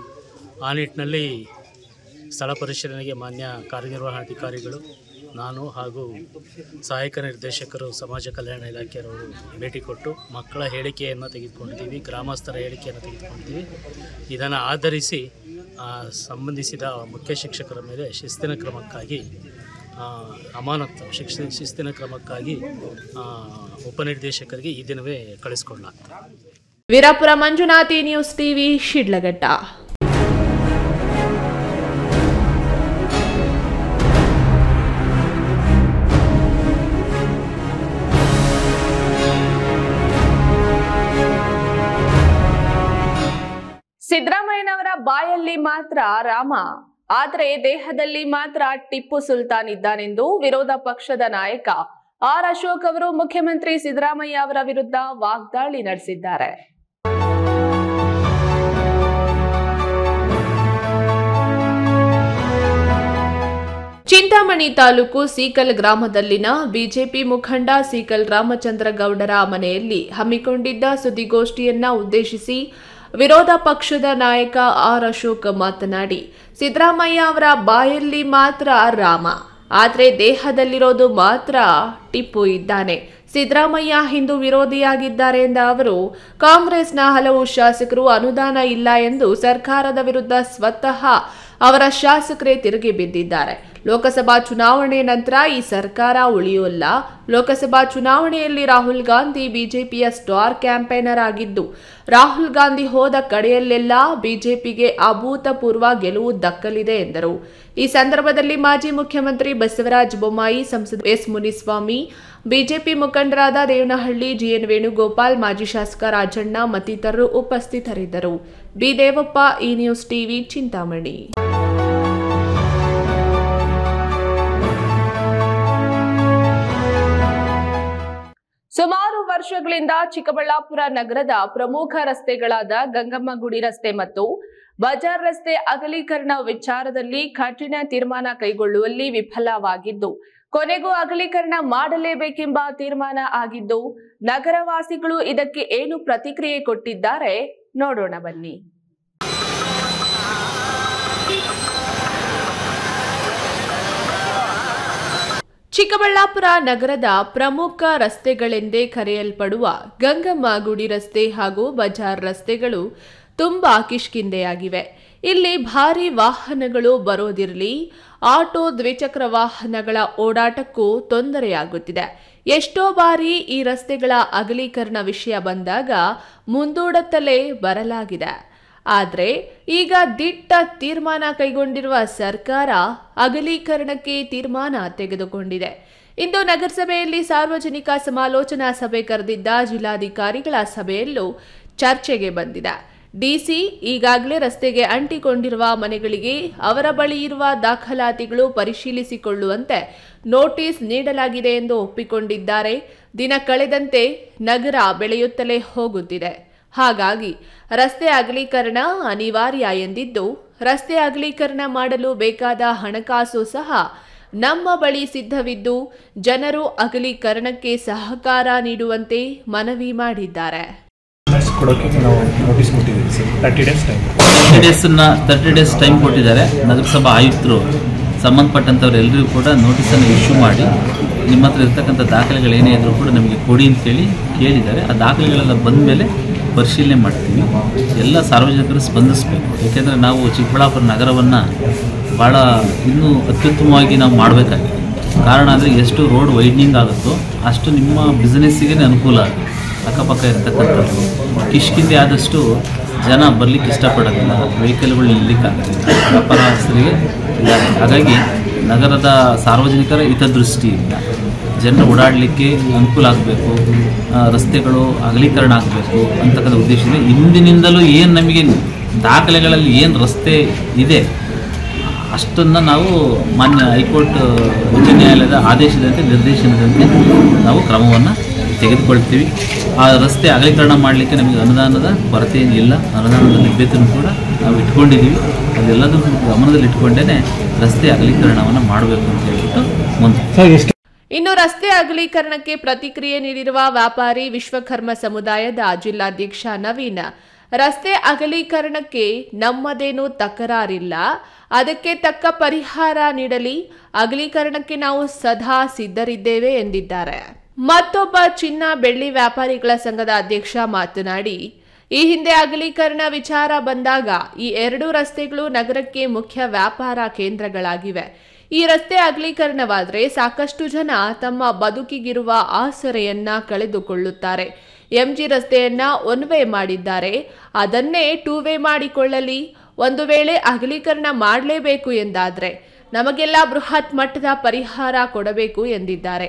ಆ ನಿಟ್ಟಿನಲ್ಲಿ ಸ್ಥಳ ಪರಿಶೀಲನೆಗೆ ಮಾನ್ಯ ಕಾರ್ಯನಿರ್ವಹಣಾಧಿಕಾರಿಗಳು ನಾನು ಹಾಗೂ ಸಹಾಯಕ ನಿರ್ದೇಶಕರು ಸಮಾಜ ಕಲ್ಯಾಣ ಇಲಾಖೆಯವರು ಭೇಟಿ ಕೊಟ್ಟು ಮಕ್ಕಳ ಹೇಳಿಕೆಯನ್ನು ತೆಗೆದುಕೊಂಡಿದ್ದೀವಿ ಗ್ರಾಮಸ್ಥರ ಹೇಳಿಕೆಯನ್ನು ತೆಗೆದುಕೊಂಡಿದ್ದೀವಿ ಇದನ್ನು ಆಧರಿಸಿ ಆ, ಸಂಬಂಧಿಸಿದ ಮುಖ್ಯ ಶಿಕ್ಷಕರ ಮೇಲೆ ಶಿಸ್ತಿನ ಕ್ರಮಕ್ಕಾಗಿ ಆ, ಅಮಾನತ್ತು ಶಿಕ್ಷ ಶಿಸ್ತಿನ ಕ್ರಮಕ್ಕಾಗಿ ಆ, ಉಪನಿರ್ದೇಶಕರಿಗೆ ಈ ದಿನವೇ ಕಳಿಸ್ಕೊಡ್ಲಾಗ್ತದೆ ವೀರಾಪುರ ಮಂಜುನಾಥಿ ನ್ಯೂಸ್ ಟಿವಿ ಶಿಡ್ಲಘಟ್ಟ ಸಿದ್ದರಾಮಯ್ಯನವರ ಬಾಯಲ್ಲಿ ಮಾತ್ರ ರಾಮ ಆದರೆ ದೇಹದಲ್ಲಿ ಮಾತ್ರ ಟಿಪ್ಪು ಸುಲ್ತಾನ್ ಇದ್ದಾನೆಂದು ವಿರೋಧ ಪಕ್ಷದ ನಾಯಕ ಆರ್ ಅಶೋಕ್ ಅವರು ಮುಖ್ಯಮಂತ್ರಿ ಸಿದ್ದರಾಮಯ್ಯ ಅವರ ವಿರುದ್ಧ ವಾಗ್ದಾಳಿ ನಡೆಸಿದ್ದಾರೆ ಚಿಂತಾಮಣಿ ತಾಲೂಕು ಸೀಕಲ್ ಗ್ರಾಮದಲ್ಲಿನ ಬಿಜೆಪಿ ಮುಖಂಡ ಸೀಕಲ್ ರಾಮಚಂದ್ರ ಗೌಡರ ಮನೆಯಲ್ಲಿ ಹಮ್ಮಿಕೊಂಡಿದ್ದ ಸುದ್ದಿಗೋಷ್ಠಿಯನ್ನ ಉದ್ದೇಶಿಸಿ ವಿರೋಧ ಪಕ್ಷದ ನಾಯಕ ಆರ್ ಅಶೋಕ್ ಮಾತನಾಡಿ ಸಿದ್ದರಾಮಯ್ಯ ಅವರ ಬಾಯಲ್ಲಿ ಮಾತ್ರ ರಾಮ ಆದರೆ ದೇಹದಲ್ಲಿರೋದು ಮಾತ್ರ ಟಿಪ್ಪು ಇದ್ದಾನೆ ಸಿದ್ದರಾಮಯ್ಯ ಹಿಂದೂ ವಿರೋಧಿಯಾಗಿದ್ದಾರೆ ಎಂದ ಅವರು ಕಾಂಗ್ರೆಸ್ನ ಹಲವು ಶಾಸಕರು ಅನುದಾನ ಇಲ್ಲ ಎಂದು ಸರ್ಕಾರದ ವಿರುದ್ಧ ಸ್ವತಃ ಅವರ ಶಾಸಕರೇ ತಿರುಗಿ ಬಿದ್ದಿದ್ದಾರೆ ಲೋಕಸಭಾ ಚುನಾವಣೆ ನಂತರ ಈ ಸರ್ಕಾರ ಉಳಿಯೋಲ್ಲ ಲೋಕಸಭಾ ಚುನಾವಣೆಯಲ್ಲಿ ರಾಹುಲ್ ಗಾಂಧಿ ಬಿಜೆಪಿಯ ಸ್ಟಾರ್ ಕ್ಯಾಂಪೇನರ್ ಆಗಿದ್ದು ರಾಹುಲ್ ಗಾಂಧಿ ಹೋದ ಕಡೆಯಲ್ಲೆಲ್ಲ ಬಿಜೆಪಿಗೆ ಅಭೂತಪೂರ್ವ ಗೆಲುವು ದಕ್ಕಲಿದೆ ಎಂದರು ಈ ಸಂದರ್ಭದಲ್ಲಿ ಮಾಜಿ ಮುಖ್ಯಮಂತ್ರಿ ಬಸವರಾಜ ಬೊಮ್ಮಾಯಿ ಸಂಸದ ಎಸ್ ಮುನಿಸ್ವಾಮಿ ಬಿಜೆಪಿ ಮುಖಂಡರಾದ ದೇವನಹಳ್ಳಿ ಜಿಎನ್ ವೇಣುಗೋಪಾಲ್ ಮಾಜಿ ಶಾಸಕ ರಾಜಣ್ಣ ಮತ್ತಿತರರು ಉಪಸ್ಥಿತರಿದ್ದರು ಬಿ ದೇವಪ್ಪ ಈ ನ್ಯೂಸ್ ಟಿವಿ ಚಿಂತಾಮಣಿ ಸುಮಾರು ವರ್ಷಗಳಿಂದ ಚಿಕ್ಕಬಳ್ಳಾಪುರ ನಗರದ ಪ್ರಮುಖ ರಸ್ತೆಗಳಾದ ಗಂಗಮ್ಮಗುಡಿ ರಸ್ತೆ ಮತ್ತು ಬಜಾರ್ ರಸ್ತೆ ಅಗಲೀಕರಣ ವಿಚಾರದಲ್ಲಿ ಕಠಿಣ ತೀರ್ಮಾನ ಕೈಗೊಳ್ಳುವಲ್ಲಿ ವಿಫಲವಾಗಿದ್ದು ಕೊನೆಗೂ ಅಗಲೀಕರಣ ಮಾಡಲೇಬೇಕೆಂಬ ತೀರ್ಮಾನ ಆಗಿದ್ದು ನಗರವಾಸಿಗಳು ಇದಕ್ಕೆ ಏನು ಪ್ರತಿಕ್ರಿಯೆ ಕೊಟ್ಟಿದ್ದಾರೆ ನೋಡೋಣ ಬನ್ನಿ ಚಿಕ್ಕಬಳ್ಳಾಪುರ ನಗರದ ಪ್ರಮುಖ ರಸ್ತೆಗಳೆಂದೇ ಕರೆಯಲ್ಪಡುವ ಗಂಗಮ್ಮ ಗುಡಿ ರಸ್ತೆ ಹಾಗೂ ಬಜಾರ್ ರಸ್ತೆಗಳು ತುಂಬಾ ಕಿಷ್ಕಿಂದೆಯಾಗಿವೆ ಇಲ್ಲಿ ಭಾರಿ ವಾಹನಗಳು ಬರೋದಿರಲಿ ಆಟೋ ದ್ವಿಚಕ್ರ ವಾಹನಗಳ ಓಡಾಟಕ್ಕೂ ತೊಂದರೆಯಾಗುತ್ತಿದೆ ಎಷ್ಟೋ ಬಾರಿ ಈ ರಸ್ತೆಗಳ ಅಗಲೀಕರಣ ವಿಷಯ ಬಂದಾಗ ಮುಂದೂಡುತ್ತಲೇ ಬರಲಾಗಿದೆ ಆದರೆ ಈಗ ದಿಟ್ಟ ತೀರ್ಮಾನ ಕೈಗೊಂಡಿರುವ ಸರ್ಕಾರ ಅಗಲೀಕರಣಕ್ಕೆ ತೀರ್ಮಾನ ತೆಗೆದುಕೊಂಡಿದೆ ಇಂದು ನಗರಸಭೆಯಲ್ಲಿ ಸಾರ್ವಜನಿಕ ಸಮಾಲೋಚನಾ ಸಭೆ ಕರೆದಿದ್ದ ಜಿಲ್ಲಾಧಿಕಾರಿಗಳ ಸಭೆಯಲ್ಲೂ ಚರ್ಚೆಗೆ ಬಂದಿದೆ ಡಿಸಿ ಈಗಾಗಲೇ ರಸ್ತೆಗೆ ಅಂಟಿಕೊಂಡಿರುವ ಮನೆಗಳಿಗೆ ಅವರ ಬಳಿ ಇರುವ ದಾಖಲಾತಿಗಳು ಪರಿಶೀಲಿಸಿಕೊಳ್ಳುವಂತೆ ನೋಟಿಸ್ ನೀಡಲಾಗಿದೆ ಎಂದು ಒಪ್ಪಿಕೊಂಡಿದ್ದಾರೆ ದಿನ ಕಳೆದಂತೆ ನಗರ ಬೆಳೆಯುತ್ತಲೇ ಹೋಗುತ್ತಿದೆ ಹಾಗಾಗಿ ರಸ್ತೆ ಅಗಲೀಕರಣ ಅನಿವಾರ್ಯ ಎಂದಿದ್ದು ರಸ್ತೆ ಅಗಲೀಕರಣ ಮಾಡಲು ಬೇಕಾದ ಹಣಕಾಸು ಸಹ ನಮ್ಮ ಬಳಿ ಸಿದ್ಧವಿದ್ದು ಜನರು ಅಗಲೀಕರಣಕ್ಕೆ ಸಹಕಾರ ನೀಡುವಂತೆ ಮನವಿ ಮಾಡಿದ್ದಾರೆ ಕೊಡೋಕ್ಕೆ ನಾವು ನೋಟಿಸ್ ಕೊಟ್ಟಿದ್ದೀವಿ sir thirty days time thirty ಡೇಸನ್ನ ತರ್ಟಿ ಡೇಸ್ ಟೈಮ್ ಕೊಟ್ಟಿದ್ದಾರೆ ನಗರಸಭಾ ಆಯುಕ್ತರು ಸಂಬಂಧಪಟ್ಟಂಥವ್ರು ಎಲ್ಲರಿಗೂ ಕೂಡ ನೋಟಿಸನ್ನು ಇಶ್ಯೂ ಮಾಡಿ ನಿಮ್ಮ ಹತ್ರ ಇರ್ತಕ್ಕಂಥ ದಾಖಲೆಗಳು ಏನೇ ಇದ್ರೂ ಕೂಡ ನಮಗೆ ಕೊಡಿ ಅಂತೇಳಿ ಕೇಳಿದ್ದಾರೆ ಆ ದಾಖಲೆಗಳೆಲ್ಲ ಬಂದ ಮೇಲೆ ಪರಿಶೀಲನೆ ಮಾಡ್ತೀವಿ ಎಲ್ಲ ಸಾರ್ವಜನಿಕರು ಸ್ಪಂದಿಸಬೇಕು ಏಕೆಂದರೆ ನಾವು ಚಿಕ್ಕಬಳ್ಳಾಪುರ ನಗರವನ್ನು ಭಾಳ ಇನ್ನೂ ಅತ್ಯುತ್ತಮವಾಗಿ ನಾವು ಮಾಡಬೇಕಾಗಿದೆ ಕಾರಣ ಅಂದರೆ ಎಷ್ಟು ರೋಡ್ ವೈಡ್ನಿಂಗ್ ಆಗುತ್ತೋ ಅಷ್ಟು ನಿಮ್ಮ ಬಿಸ್ನೆಸ್ಸಿಗೆ ಅನುಕೂಲ ಆಗುತ್ತೆ ಅಕ್ಕಪಕ್ಕ ಇರ್ತಕ್ಕಂಥದ್ದು ಕಿಷ್ಕಿಂದೆ ಆದಷ್ಟು ಜನ ಬರಲಿಕ್ಕೆ ಇಷ್ಟಪಡೋದಿಲ್ಲ ವೆಹಿಕಲ್ಗಳು ನಿಲ್ಲಲಿಕ್ಕಾಗೋದಿಲ್ಲ ವ್ಯಾಪಾರಸ್ಥರಿಗೆ ಇಲ್ಲ ಹಾಗಾಗಿ ನಗರದ ಸಾರ್ವಜನಿಕರ ಹಿತದೃಷ್ಟಿಯಿಂದ ಜನರು ಓಡಾಡಲಿಕ್ಕೆ ಅನುಕೂಲ ಆಗಬೇಕು ರಸ್ತೆಗಳು ಅಗಲೀಕರಣ ಆಗಬೇಕು ಅಂತಕ್ಕಂಥ ಉದ್ದೇಶದಿಂದ ಇಂದಿನಿಂದಲೂ ಏನು ನಮಗೆ ದಾಖಲೆಗಳಲ್ಲಿ ಏನು ರಸ್ತೆ ಇದೆ ಅಷ್ಟನ್ನು ನಾವು ಮಾನ್ಯ ಹೈಕೋರ್ಟ್ ಉಚ್ಚ ನ್ಯಾಯಾಲಯದ ಆದೇಶದಂತೆ ನಿರ್ದೇಶನದಂತೆ ನಾವು ಕ್ರಮವನ್ನು ತೆಗೆದುಕೊಳ್ತೀವಿ ಆ ರಸ್ತೆ ಅಗಲೀಕರಣ ಮಾಡಲಿಕ್ಕೆ ನಮಗೆ ಅನುದಾನದ ಕೊರತೆ ಏನಿಲ್ಲ ಅನುದಾನದ ಲಭ್ಯತೆಯೂ ಕೂಡ ನಾವು ಇಟ್ಕೊಂಡಿದ್ದೀವಿ ಅದೆಲ್ಲದನ್ನು ಗಮನದಲ್ಲಿ ಇಟ್ಕೊಂಡೇ ರಸ್ತೆ ಅಗಲೀಕರಣವನ್ನು ಮಾಡಬೇಕು ಅಂತ ಹೇಳ್ಬಿಟ್ಟು ಮುಂದೆ ಇನ್ನು ರಸ್ತೆ ಅಗಲೀಕರಣಕ್ಕೆ ಪ್ರತಿಕ್ರಿಯೆ ನೀಡಿರುವ ವ್ಯಾಪಾರಿ ವಿಶ್ವಕರ್ಮ ಸಮುದಾಯದ ಜಿಲ್ಲಾಧ್ಯಕ್ಷ ನವೀನ್ ರಸ್ತೆ ಅಗಲೀಕರಣಕ್ಕೆ ನಮ್ಮದೇನೂ ತಕರಾರಿಲ್ಲ ಅದಕ್ಕೆ ತಕ್ಕ ಪರಿಹಾರ ನೀಡಲಿ ಅಗಲೀಕರಣಕ್ಕೆ ನಾವು ಸದಾ ಸಿದ್ಧರಿದ್ದೇವೆ ಎಂದಿದ್ದಾರೆ ಮತ್ತೊಬ್ಬ ಚಿನ್ನ ಬೆಳ್ಳಿ ವ್ಯಾಪಾರಿಗಳ ಸಂಘದ ಅಧ್ಯಕ್ಷ ಮಾತನಾಡಿ ಈ ಹಿಂದೆ ಅಗಲೀಕರಣ ವಿಚಾರ ಬಂದಾಗ ಈ ಎರಡು ರಸ್ತೆಗಳು ನಗರಕ್ಕೆ ಮುಖ್ಯ ವ್ಯಾಪಾರ ಕೇಂದ್ರಗಳಾಗಿವೆ ಈ ರಸ್ತೆ ಅಗಲೀಕರಣವಾದರೆ ಸಾಕಷ್ಟು ಜನ ತಮ್ಮ ಬದುಕಿಗಿರುವ ಆಸರೆಯನ್ನ ಕಳೆದುಕೊಳ್ಳುತ್ತಾರೆ ಎಂಜಿ ರಸ್ತೆಯನ್ನ ಒನ್ ವೇ ಮಾಡಿದ್ದಾರೆ ಅದನ್ನೇ ಟೂ ವೇ ಮಾಡಿಕೊಳ್ಳಲಿ ಒಂದು ವೇಳೆ ಅಗಲೀಕರಣ ಮಾಡಲೇಬೇಕು ಎಂದಾದ್ರೆ ನಮಗೆಲ್ಲ ಬೃಹತ್ ಮಟ್ಟದ ಪರಿಹಾರ ಕೊಡಬೇಕು ಎಂದಿದ್ದಾರೆ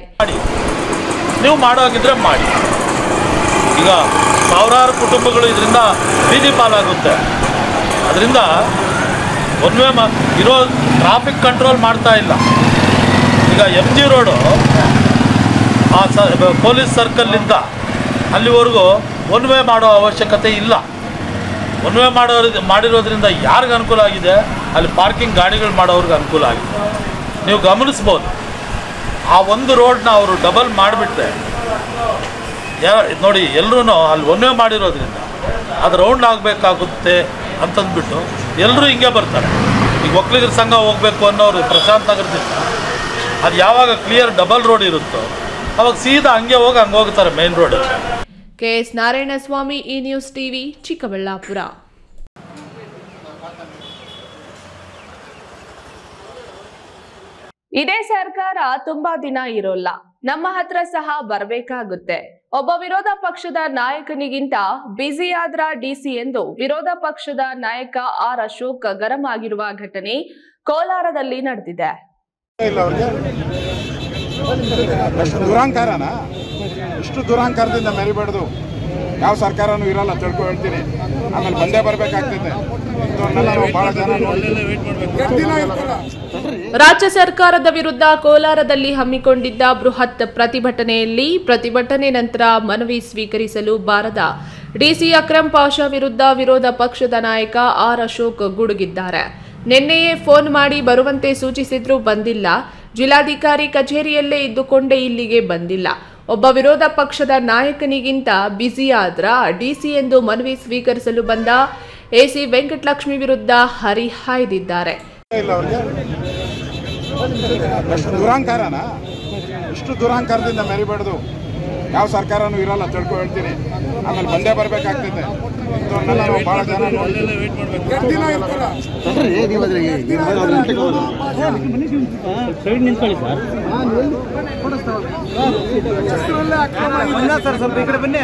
ನೀವು ಮಾಡೋಗಿದ್ರೆ ಮಾಡಿ ಈಗ ಸಾವಿರಾರು ಕುಟುಂಬಗಳು ಇದರಿಂದ ಬೀದಿ ಪಾಲಾಗುತ್ತೆ ಅದರಿಂದ ಒನ್ ವೇ ಮಾ ಇರೋ ಟ್ರಾಫಿಕ್ ಕಂಟ್ರೋಲ್ ಮಾಡ್ತಾ ಇಲ್ಲ ಈಗ ಎಮ್ ಜಿ ರೋಡು ಆ ಸ ಪೊಲೀಸ್ ಸರ್ಕಲ್ಲಿಂದ ಅಲ್ಲಿವರೆಗೂ ಒನ್ ವೇ ಮಾಡೋ ಅವಶ್ಯಕತೆ ಇಲ್ಲ ಒನ್ ವೇ ಮಾಡೋ ಮಾಡಿರೋದ್ರಿಂದ ಯಾರಿಗೆ ಅನುಕೂಲ ಆಗಿದೆ ಅಲ್ಲಿ ಪಾರ್ಕಿಂಗ್ ಗಾಡಿಗಳು ಮಾಡೋರ್ಗೆ ಅನುಕೂಲ ಆಗಿದೆ ನೀವು ಗಮನಿಸ್ಬೋದು ಆ ಒಂದು ರೋಡ್ನ ಅವರು ಡಬಲ್ ಮಾಡಿಬಿಟ್ರೆ ಯಾ ನೋಡಿ ಎಲ್ಲರೂ ಅಲ್ಲಿ ಒನ್ ವೇ ಮಾಡಿರೋದ್ರಿಂದ ಅದು ರೌಂಡ್ ಆಗಬೇಕಾಗುತ್ತೆ ಅಂತಂದ್ಬಿಟ್ಟು ಎಲ್ಲರೂ ಹಿಂಗೆ ಬರ್ತಾರೆ ಈಗ ಒಕ್ಕಲಿಗರ ಸಂಘ ಹೋಗಬೇಕು ಅನ್ನೋರು ಪ್ರಶಾಂತ್ ನಗರದಿಂದ ಅದು ಯಾವಾಗ ಕ್ಲಿಯರ್ ಡಬಲ್ ರೋಡ್ ಇರುತ್ತೋ ಅವಾಗ ಸೀದಾ ಹಂಗೆ ಹೋಗಿ ಹಂಗೆ ಹೋಗ್ತಾರೆ ಮೇನ್ ರೋಡ್ ಕೆಎಸ್ ನಾರಾಯಣಸ್ವಾಮಿ ಈ ನ್ಯೂಸ್ ಟಿವಿ ಚಿಕ್ಕಬಳ್ಳಾಪುರ ಇದೇ ಸರ್ಕಾರ ತುಂಬಾ ದಿನ ಇರೋಲ್ಲ ನಮ್ಮ ಹತ್ರ ಸಹ ಬರ್ಬೇಕಾಗುತ್ತೆ ಒಬ್ಬ ವಿರೋಧ ಪಕ್ಷದ ನಾಯಕನಿಗಿಂತ ಬ್ಯುಸಿ ಆದ್ರ ಡಿಸಿ ಎಂದು ವಿರೋಧ ಪಕ್ಷದ ನಾಯಕ ಆರ್ ಅಶೋಕ್ ಗರಂ ಆಗಿರುವ ಘಟನೆ ಕೋಲಾರದಲ್ಲಿ ನಡೆದಿದೆ ಇಲ್ಲ ಅವ್ರಿಗೆ ಎಷ್ಟು ದುರಾಂಕಾರನ ಇಷ್ಟು ದುರಾಂಕಾರದಿಂದ ಮೆರಿಬಾರ್ದು ಯಾವ ಸರ್ಕಾರನೂ ಇರಲ್ಲ ತಿಳ್ಕೊ ಹೇಳ್ತೀನಿ ಆಮೇಲೆ ಬಂದೇ ಬರ್ಬೇಕಾಗ್ತೈತೆ ಇಂಥವ್ರನ್ನೆಲ್ಲ ನಾವು ಭಾಳ ಜನ ರಾಜ್ಯ ಸರ್ಕಾರದ ವಿರುದ್ಧ ಕೋಲಾರದಲ್ಲಿ ಹಮ್ಮಿಕೊಂಡಿದ್ದ ಬೃಹತ್ ಪ್ರತಿಭಟನೆಯಲ್ಲಿ ಪ್ರತಿಭಟನೆ ನಂತರ ಮನವಿ ಸ್ವೀಕರಿಸಲು ಬಾರದ ಡಿಸಿ ಅಕ್ರಮ್ ಪಾಷಾ ವಿರುದ್ಧ ವಿರೋಧ ಪಕ್ಷದ ನಾಯಕ ಆರ್ ಅಶೋಕ್ ಗುಡುಗಿದ್ದಾರೆ ನಿನ್ನೆಯೇ ಫೋನ್ ಮಾಡಿ ಬರುವಂತೆ ಸೂಚಿಸಿದ್ರೂ ಬಂದಿಲ್ಲ ಜಿಲ್ಲಾಧಿಕಾರಿ ಕಚೇರಿಯಲ್ಲೇ ಇದ್ದುಕೊಂಡೇ ಇಲ್ಲಿಗೆ ಬಂದಿಲ್ಲ ಒಬ್ಬ ವಿರೋಧ ಪಕ್ಷದ ನಾಯಕನಿಗಿಂತ ಬ್ಯುಸಿ ಆದ್ರ ಡಿಸಿ ಎಂದು ಮನವಿ ಸ್ವೀಕರಿಸಲು ಬಂದ ಎಸಿ ವೆಂಕಟಲಕ್ಷ್ಮಿ ವಿರುದ್ಧ ಹರಿಹಾಯ್ದಿದ್ದಾರೆ ಇಲ್ಲ ಅವ್ರಿಗೆ ಎಷ್ಟು ದುರಾಂಕಾರನ ಇಷ್ಟು ದುರಾಂಕಾರದಿಂದ ಮೆರಿಬಾರ್ದು ಯಾವ ಸರ್ಕಾರನೂ ಇರಲ್ಲ ತಿಳ್ಕೊ ಹೇಳ್ತೀನಿ ಆಮೇಲೆ ಬಂದೇ ಬರ್ಬೇಕಾಗ್ತೈತೆ ಇಂಥವ್ರನ್ನೆಲ್ಲ ನಾವು ಭಾಳ ಜನ ಸರ್ ಸ್ವಲ್ಪ ಈ ಕಡೆ ಬನ್ನಿ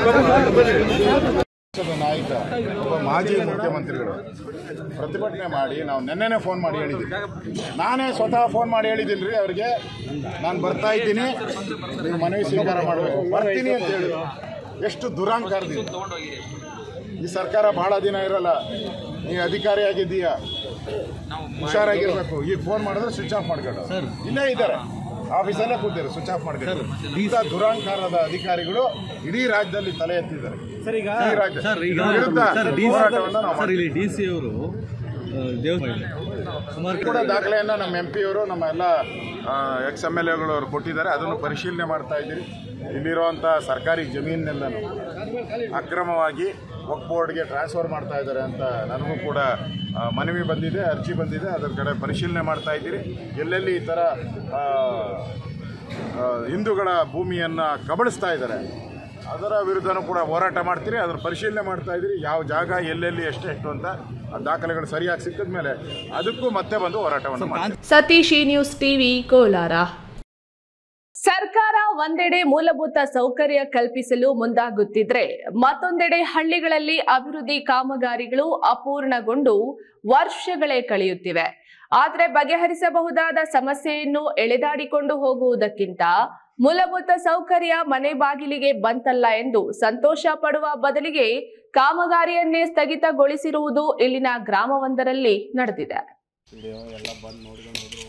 ಪಕ್ಷದ ನಾಯಕ ಒಬ್ಬ ಮಾಜಿ ಮುಖ್ಯಮಂತ್ರಿಗಳು ಪ್ರತಿಭಟನೆ ಮಾಡಿ ನಾವು ನೆನ್ನೆನೆ ಫೋನ್ ಮಾಡಿ ಹೇಳಿದ್ದೀವಿ ನಾನೇ ಸ್ವತಃ ಫೋನ್ ಮಾಡಿ ಹೇಳಿದ್ದೀನಿ ರೀ ಅವ್ರಿಗೆ ನಾನು ಬರ್ತಾ ಇದ್ದೀನಿ ನೀವು ಮನವಿ ಸ್ವೀಕಾರ ಮಾಡಬೇಕು ಬರ್ತೀನಿ ಅಂತ ಹೇಳಿ ಎಷ್ಟು ದುರಾಂಕಾರದಿಂದ ಈ ಸರ್ಕಾರ ಬಹಳ ದಿನ ಇರಲ್ಲ ನೀ ಅಧಿಕಾರಿಯಾಗಿದ್ದೀಯ ಹುಷಾರಾಗಿರ್ಬೇಕು ಈಗ ಫೋನ್ ಮಾಡಿದ್ರೆ ಸ್ವಿಚ್ ಆಫ್ ಮಾಡ್ಕೊಂಡು ಇಲ್ಲೇ ಇದ್ದಾರೆ ಆಫೀಸಲ್ಲೇ ಕೂತಿದ್ದಾರೆ ಸ್ವಿಚ್ ಆಫ್ ಮಾಡ್ಕೊಂಡು ಇಂಥ ದುರಾಂಕಾರದ ಅಧಿಕಾರಿಗಳು ಇಡೀ ರಾಜ್ಯದಲ್ಲಿ ತಲೆ ಎತ್ತಿದ್ದಾರೆ ಸರ್ ಈಗ ಈ ರಾಜ್ಯ ಸರ್ ಈಗ ಇದ್ರ ವಿರುದ್ಧ ಸರ್ ಡಿ ಹೋರಾಟವನ್ನ ನಾವು ಸರ್ ಇಲ್ಲಿ ಡಿ ಸಿ ಅವರು ದೇವಸ್ಥಾನ ಸುಮಾರು ಕೂಡ ದಾಖಲೆಯನ್ನ ನಮ್ಮ ಎಂ ಪಿ ಅವರು ನಮ್ಮ ಎಲ್ಲ ಎಕ್ಸ್ ಎಮ್ ಎಲ್ ಎಗಳು ಅವರು ಕೊಟ್ಟಿದ್ದಾರೆ ಅದನ್ನು ಪರಿಶೀಲನೆ ಮಾಡ್ತಾ ಇದ್ದೀರಿ ಇಲ್ಲಿರುವಂಥ ಸರ್ಕಾರಿ ಜಮೀನನ್ನೆಲ್ಲನೂ ಅಕ್ರಮವಾಗಿ ವಕ್ ಬೋರ್ಡ್ಗೆ ಟ್ರಾನ್ಸ್ಫರ್ ಮಾಡ್ತಾ ಇದ್ದಾರೆ ಅಂತ ನನಗೂ ಕೂಡ ಆ, ಮನವಿ ಬಂದಿದೆ ಅರ್ಜಿ ಬಂದಿದೆ ಅದರ ಕಡೆ ಪರಿಶೀಲನೆ ಮಾಡ್ತಾ ಇದ್ದೀರಿ ಎಲ್ಲೆಲ್ಲಿ ಈ ಥರ ಆ, ಆ, ಹಿಂದೂಗಳ ಭೂಮಿಯನ್ನು ಕಬಳಿಸ್ತಾ ಇದ್ದಾರೆ ಅದರ ವಿರುದ್ಧನೂ ಕೂಡ ಹೋರಾಟ ಮಾಡ್ತೀರಿ ಅದರ ಪರಿಶೀಲನೆ ಮಾಡ್ತಾ ಇದ್ದೀರಿ ಯಾವ ಜಾಗ ಎಲ್ಲೆಲ್ಲಿ ಎಷ್ಟೆಷ್ಟು ಅಂತ ಆ ದಾಖಲೆಗಳು ಸರಿಯಾಗಿ ಸಿಕ್ಕಿದ ಮೇಲೆ ಅದಕ್ಕೂ ಮತ್ತೆ ಬಂದು ಹೋರಾಟವನ್ನು ಮಾಡ್ತೀವಿ ಸತೀಶ್ ಈ ನ್ಯೂಸ್ ಟಿವಿ ಕೋಲಾರ ಸರ್ಕಾರ ಒಂದೆಡೆ ಮೂಲಭೂತ ಸೌಕರ್ಯ ಕಲ್ಪಿಸಲು ಮುಂದಾಗುತ್ತಿದ್ರೆ ಮತ್ತೊಂದೆಡೆ ಹಳ್ಳಿಗಳಲ್ಲಿ ಅಭಿವೃದ್ಧಿ ಕಾಮಗಾರಿಗಳು ಅಪೂರ್ಣಗೊಂಡು ವರ್ಷಗಳೇ ಕಳೆಯುತ್ತಿವೆ ಆದರೆ ಬಗೆಹರಿಸಬಹುದಾದ ಸಮಸ್ಯೆಯನ್ನು ಎಳೆದಾಡಿಕೊಂಡು ಹೋಗುವುದಕ್ಕಿಂತ ಮೂಲಭೂತ ಸೌಕರ್ಯ ಮನೆ ಬಾಗಿಲಿಗೆ ಬಂತಲ್ಲ ಎಂದು ಸಂತೋಷ ಪಡುವ ಬದಲಿಗೆ ಕಾಮಗಾರಿಯನ್ನೇ ಸ್ಥಗಿತಗೊಳಿಸಿರುವುದು ಇಲ್ಲಿನ ಗ್ರಾಮವೊಂದರಲ್ಲಿ ನಡೆದಿದೆ ಎಲ್ಲ ಬಂದು ನೋಡ್ಕೊಂಡು ಹೋದ್ರು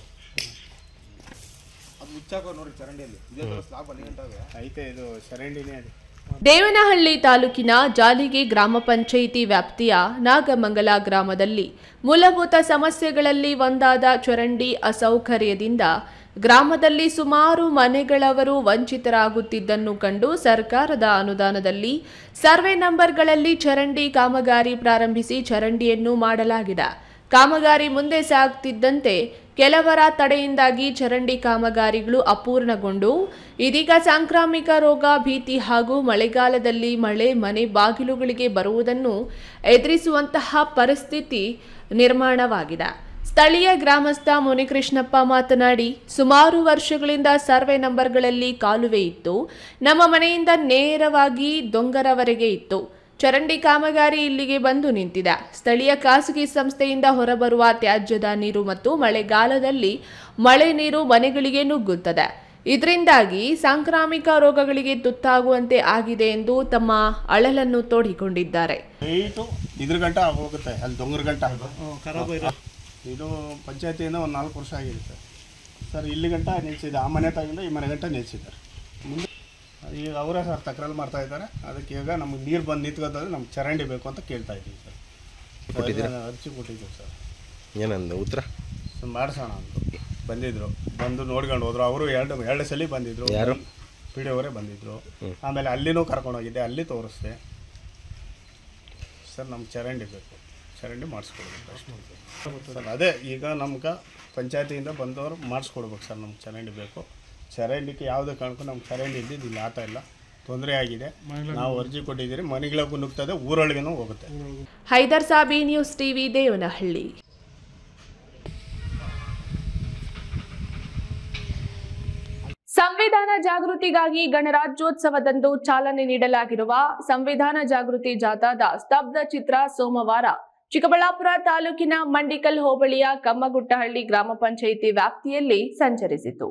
ಅದು ಮುಚ್ಚಾಕೋ ನೋಡಿ ಚರಂಡಿಯಲ್ಲಿ ಇದೇ ಥರ ಸ್ಲಾಬ್ ಅಲ್ಲಿ ಗಂಟಾವೆ ಐತೆ ಇದು ಚರಂಡಿನೇ ಅದು ದೇವನಹಳ್ಳಿ ತಾಲೂಕಿನ ಜಾಲಿಗೆ ಗ್ರಾಮ ಪಂಚಾಯಿತಿ ವ್ಯಾಪ್ತಿಯ ನಾಗಮಂಗಲ ಗ್ರಾಮದಲ್ಲಿ ಮೂಲಭೂತ ಸಮಸ್ಯೆಗಳಲ್ಲಿ ಒಂದಾದ ಚರಂಡಿ ಅಸೌಕರ್ಯದಿಂದ ಗ್ರಾಮದಲ್ಲಿ ಸುಮಾರು ಮನೆಗಳವರು ವಂಚಿತರಾಗುತ್ತಿದ್ದನ್ನು ಕಂಡು ಸರ್ಕಾರದ ಅನುದಾನದಲ್ಲಿ ಸರ್ವೆ ನಂಬರ್ಗಳಲ್ಲಿ ಚರಂಡಿ ಕಾಮಗಾರಿ ಪ್ರಾರಂಭಿಸಿ ಚರಂಡಿಯನ್ನು ಮಾಡಲಾಗಿದೆ ಕಾಮಗಾರಿ ಮುಂದೆ ಸಾಗುತ್ತಿದ್ದಂತೆ ಕೆಲವರ ತಡೆಯಿಂದಾಗಿ ಚರಂಡಿ ಕಾಮಗಾರಿಗಳು ಅಪೂರ್ಣಗೊಂಡು ಇದೀಗ ಸಾಂಕ್ರಾಮಿಕ ರೋಗ ಭೀತಿ ಹಾಗೂ ಮಳೆಗಾಲದಲ್ಲಿ ಮಳೆ ಮನೆ ಬಾಗಿಲುಗಳಿಗೆ ಬರುವುದನ್ನು ಎದುರಿಸುವಂತಹ ಪರಿಸ್ಥಿತಿ ನಿರ್ಮಾಣವಾಗಿದೆ ಸ್ಥಳೀಯ ಗ್ರಾಮಸ್ಥ ಮುನಿಕೃಷ್ಣಪ್ಪ ಮಾತನಾಡಿ ಸುಮಾರು ವರ್ಷಗಳಿಂದ ಸರ್ವೆ ನಂಬರ್ಗಳಲ್ಲಿ ಕಾಲುವೆ ಇತ್ತು ನಮ್ಮ ಮನೆಯಿಂದ ನೇರವಾಗಿ ದೊಂಗರವರೆಗೆ ಇತ್ತು ಚರಂಡಿ ಕಾಮಗಾರಿ ಇಲ್ಲಿಗೆ ಬಂದು ನಿಂತಿದೆ ಸ್ಥಳೀಯ ಖಾಸಗಿ ಸಂಸ್ಥೆಯಿಂದ ಹೊರಬರುವ ತ್ಯಾಜ್ಯದ ನೀರು ಮತ್ತು ಮಳೆಗಾಲದಲ್ಲಿ ಮಳೆ ನೀರು ಮನೆಗಳಿಗೆ ನುಗ್ಗುತ್ತದೆ ಇದರಿಂದಾಗಿ ಸಾಂಕ್ರಾಮಿಕ ರೋಗಗಳಿಗೆ ತುತ್ತಾಗುವಂತೆ ಆಗಿದೆ ಎಂದು ತಮ್ಮ ಅಳಲನ್ನು ತೋಡಿಕೊಂಡಿದ್ದಾರೆ ನೈಟು ಇದ್ರ ಗಂಟ ಹೋಗುತ್ತೆ ಅಲ್ಲಿ ದೊಂಗರ ಗಂಟ ಇದು ಪಂಚಾಯತಿಯಿಂದ ಒಂದು ನಾಲ್ಕು ವರ್ಷ ಆಗಿದೆ ಸರ್ ಸರ್ ಇಲ್ಲಿ ಗಂಟ ನಿಲ್ಸಿದೆ ಆ ಮನೆ ತಾಗಿಂದ ಈ ಮನೆ ಗಂಟ ನಿಲ್ಸಿದ್ದಾರೆ ಮುಂದೆ ಈಗ ಅವರೇ ಸರ್ ತಕರಾರು ಮಾಡ್ತಾ ಇದ್ದಾರೆ ಅದಕ್ಕೆ ಈಗ ನಮ್ಗೆ ನೀರು ಬಂದು ನಿಂತ್ಕೋದ್ರೆ ನಮ್ಗೆ ಚರಂಡಿ ಬೇಕು ಅಂತ ಕೇಳ್ತಾ ಇದ್ದೀವಿ ಸರ್ ಕೊಟ್ಟಿದ್ದೀರಾ? ಅರ್ಜಿ- ಅರ್ಜಿ ಕೊಟ್ಟಿದ್ದೀವಿ ಸರ್ ಏನಂದ ಉತ್ತರ ಸೊ ಮಾಡಿಸೋಣ ಅಂತ ಬಂದಿದ್ರು ಬಂದು ನೋಡ್ಕೊಂಡು ಹೋದ್ರು ಅವರು ಎರಡು ಎರಡು ಸಲ ಬಂದಿದ್ರು ಯಾರು? ಪಿ ಡಿ ಅವರೇ ಬಂದಿದ್ರು ಆಮೇಲೆ ಅಲ್ಲಿನೂ ಕರ್ಕೊಂಡೋಗಿದ್ದೆ ಅಲ್ಲಿ ತೋರಿಸ್ದೆ ಸರ್ ನಮ್ಗೆ ಚರಂಡಿ ಬೇಕು ಚರಂಡಿ ಮಾಡಿಸ್ಕೊಡ್ಬೇಕು ಅಷ್ಟೇ ಸರ್ ಅದೇ ಈಗ ನಮ್ಗೆ ಪಂಚಾಯತಿಯಿಂದ ಬಂದವರು ಮಾಡಿಸ್ಕೊಡ್ಬೇಕು ಸರ್ ನಮ್ಗೆ ಚರಂಡಿ ಬೇಕು ಚರಂಡಿಗೆ ಯಾವುದೇ ಕಾರಣಕ್ಕೂ ನಮ್ಗೆ ಚರಂಡಿ ಇದ್ದಿದ್ದು ಇಲ್ಲಿ ಆತ ಇಲ್ಲ ತೊಂದರೆ ಆಗಿದೆ ನಾವು ಅರ್ಜಿ ಕೊಟ್ಟಿದ್ದೀರಿ ಮನೆಗಳಿಗೂ ನುಗ್ತದೆ ಊರೊಳಗೇನೂ ಹೋಗುತ್ತೆ ಹೈದರ್ ಸಾಬಿ ನ್ಯೂಸ್ ಟಿವಿ ದೇವನಹಳ್ಳಿ ಸಂವಿಧಾನ ಜಾಗೃತಿಗಾಗಿ ಗಣರಾಜ್ಯೋತ್ಸವದಂದು ಚಾಲನೆ ನೀಡಲಾಗಿರುವ ಸಂವಿಧಾನ ಜಾಗೃತಿ ಜಾಥಾದ ಸ್ತಬ್ಧ ಚಿತ್ರ ಸೋಮವಾರ ಚಿಕ್ಕಬಳ್ಳಾಪುರ ತಾಲೂಕಿನ ಮಂಡಿಕಲ್ ಹೋಬಳಿಯ ಕಮ್ಮಗುಟ್ಟಹಳ್ಳಿ ಗ್ರಾಮ ಪಂಚಾಯಿತಿ ವ್ಯಾಪ್ತಿಯಲ್ಲಿ ಸಂಚರಿಸಿತು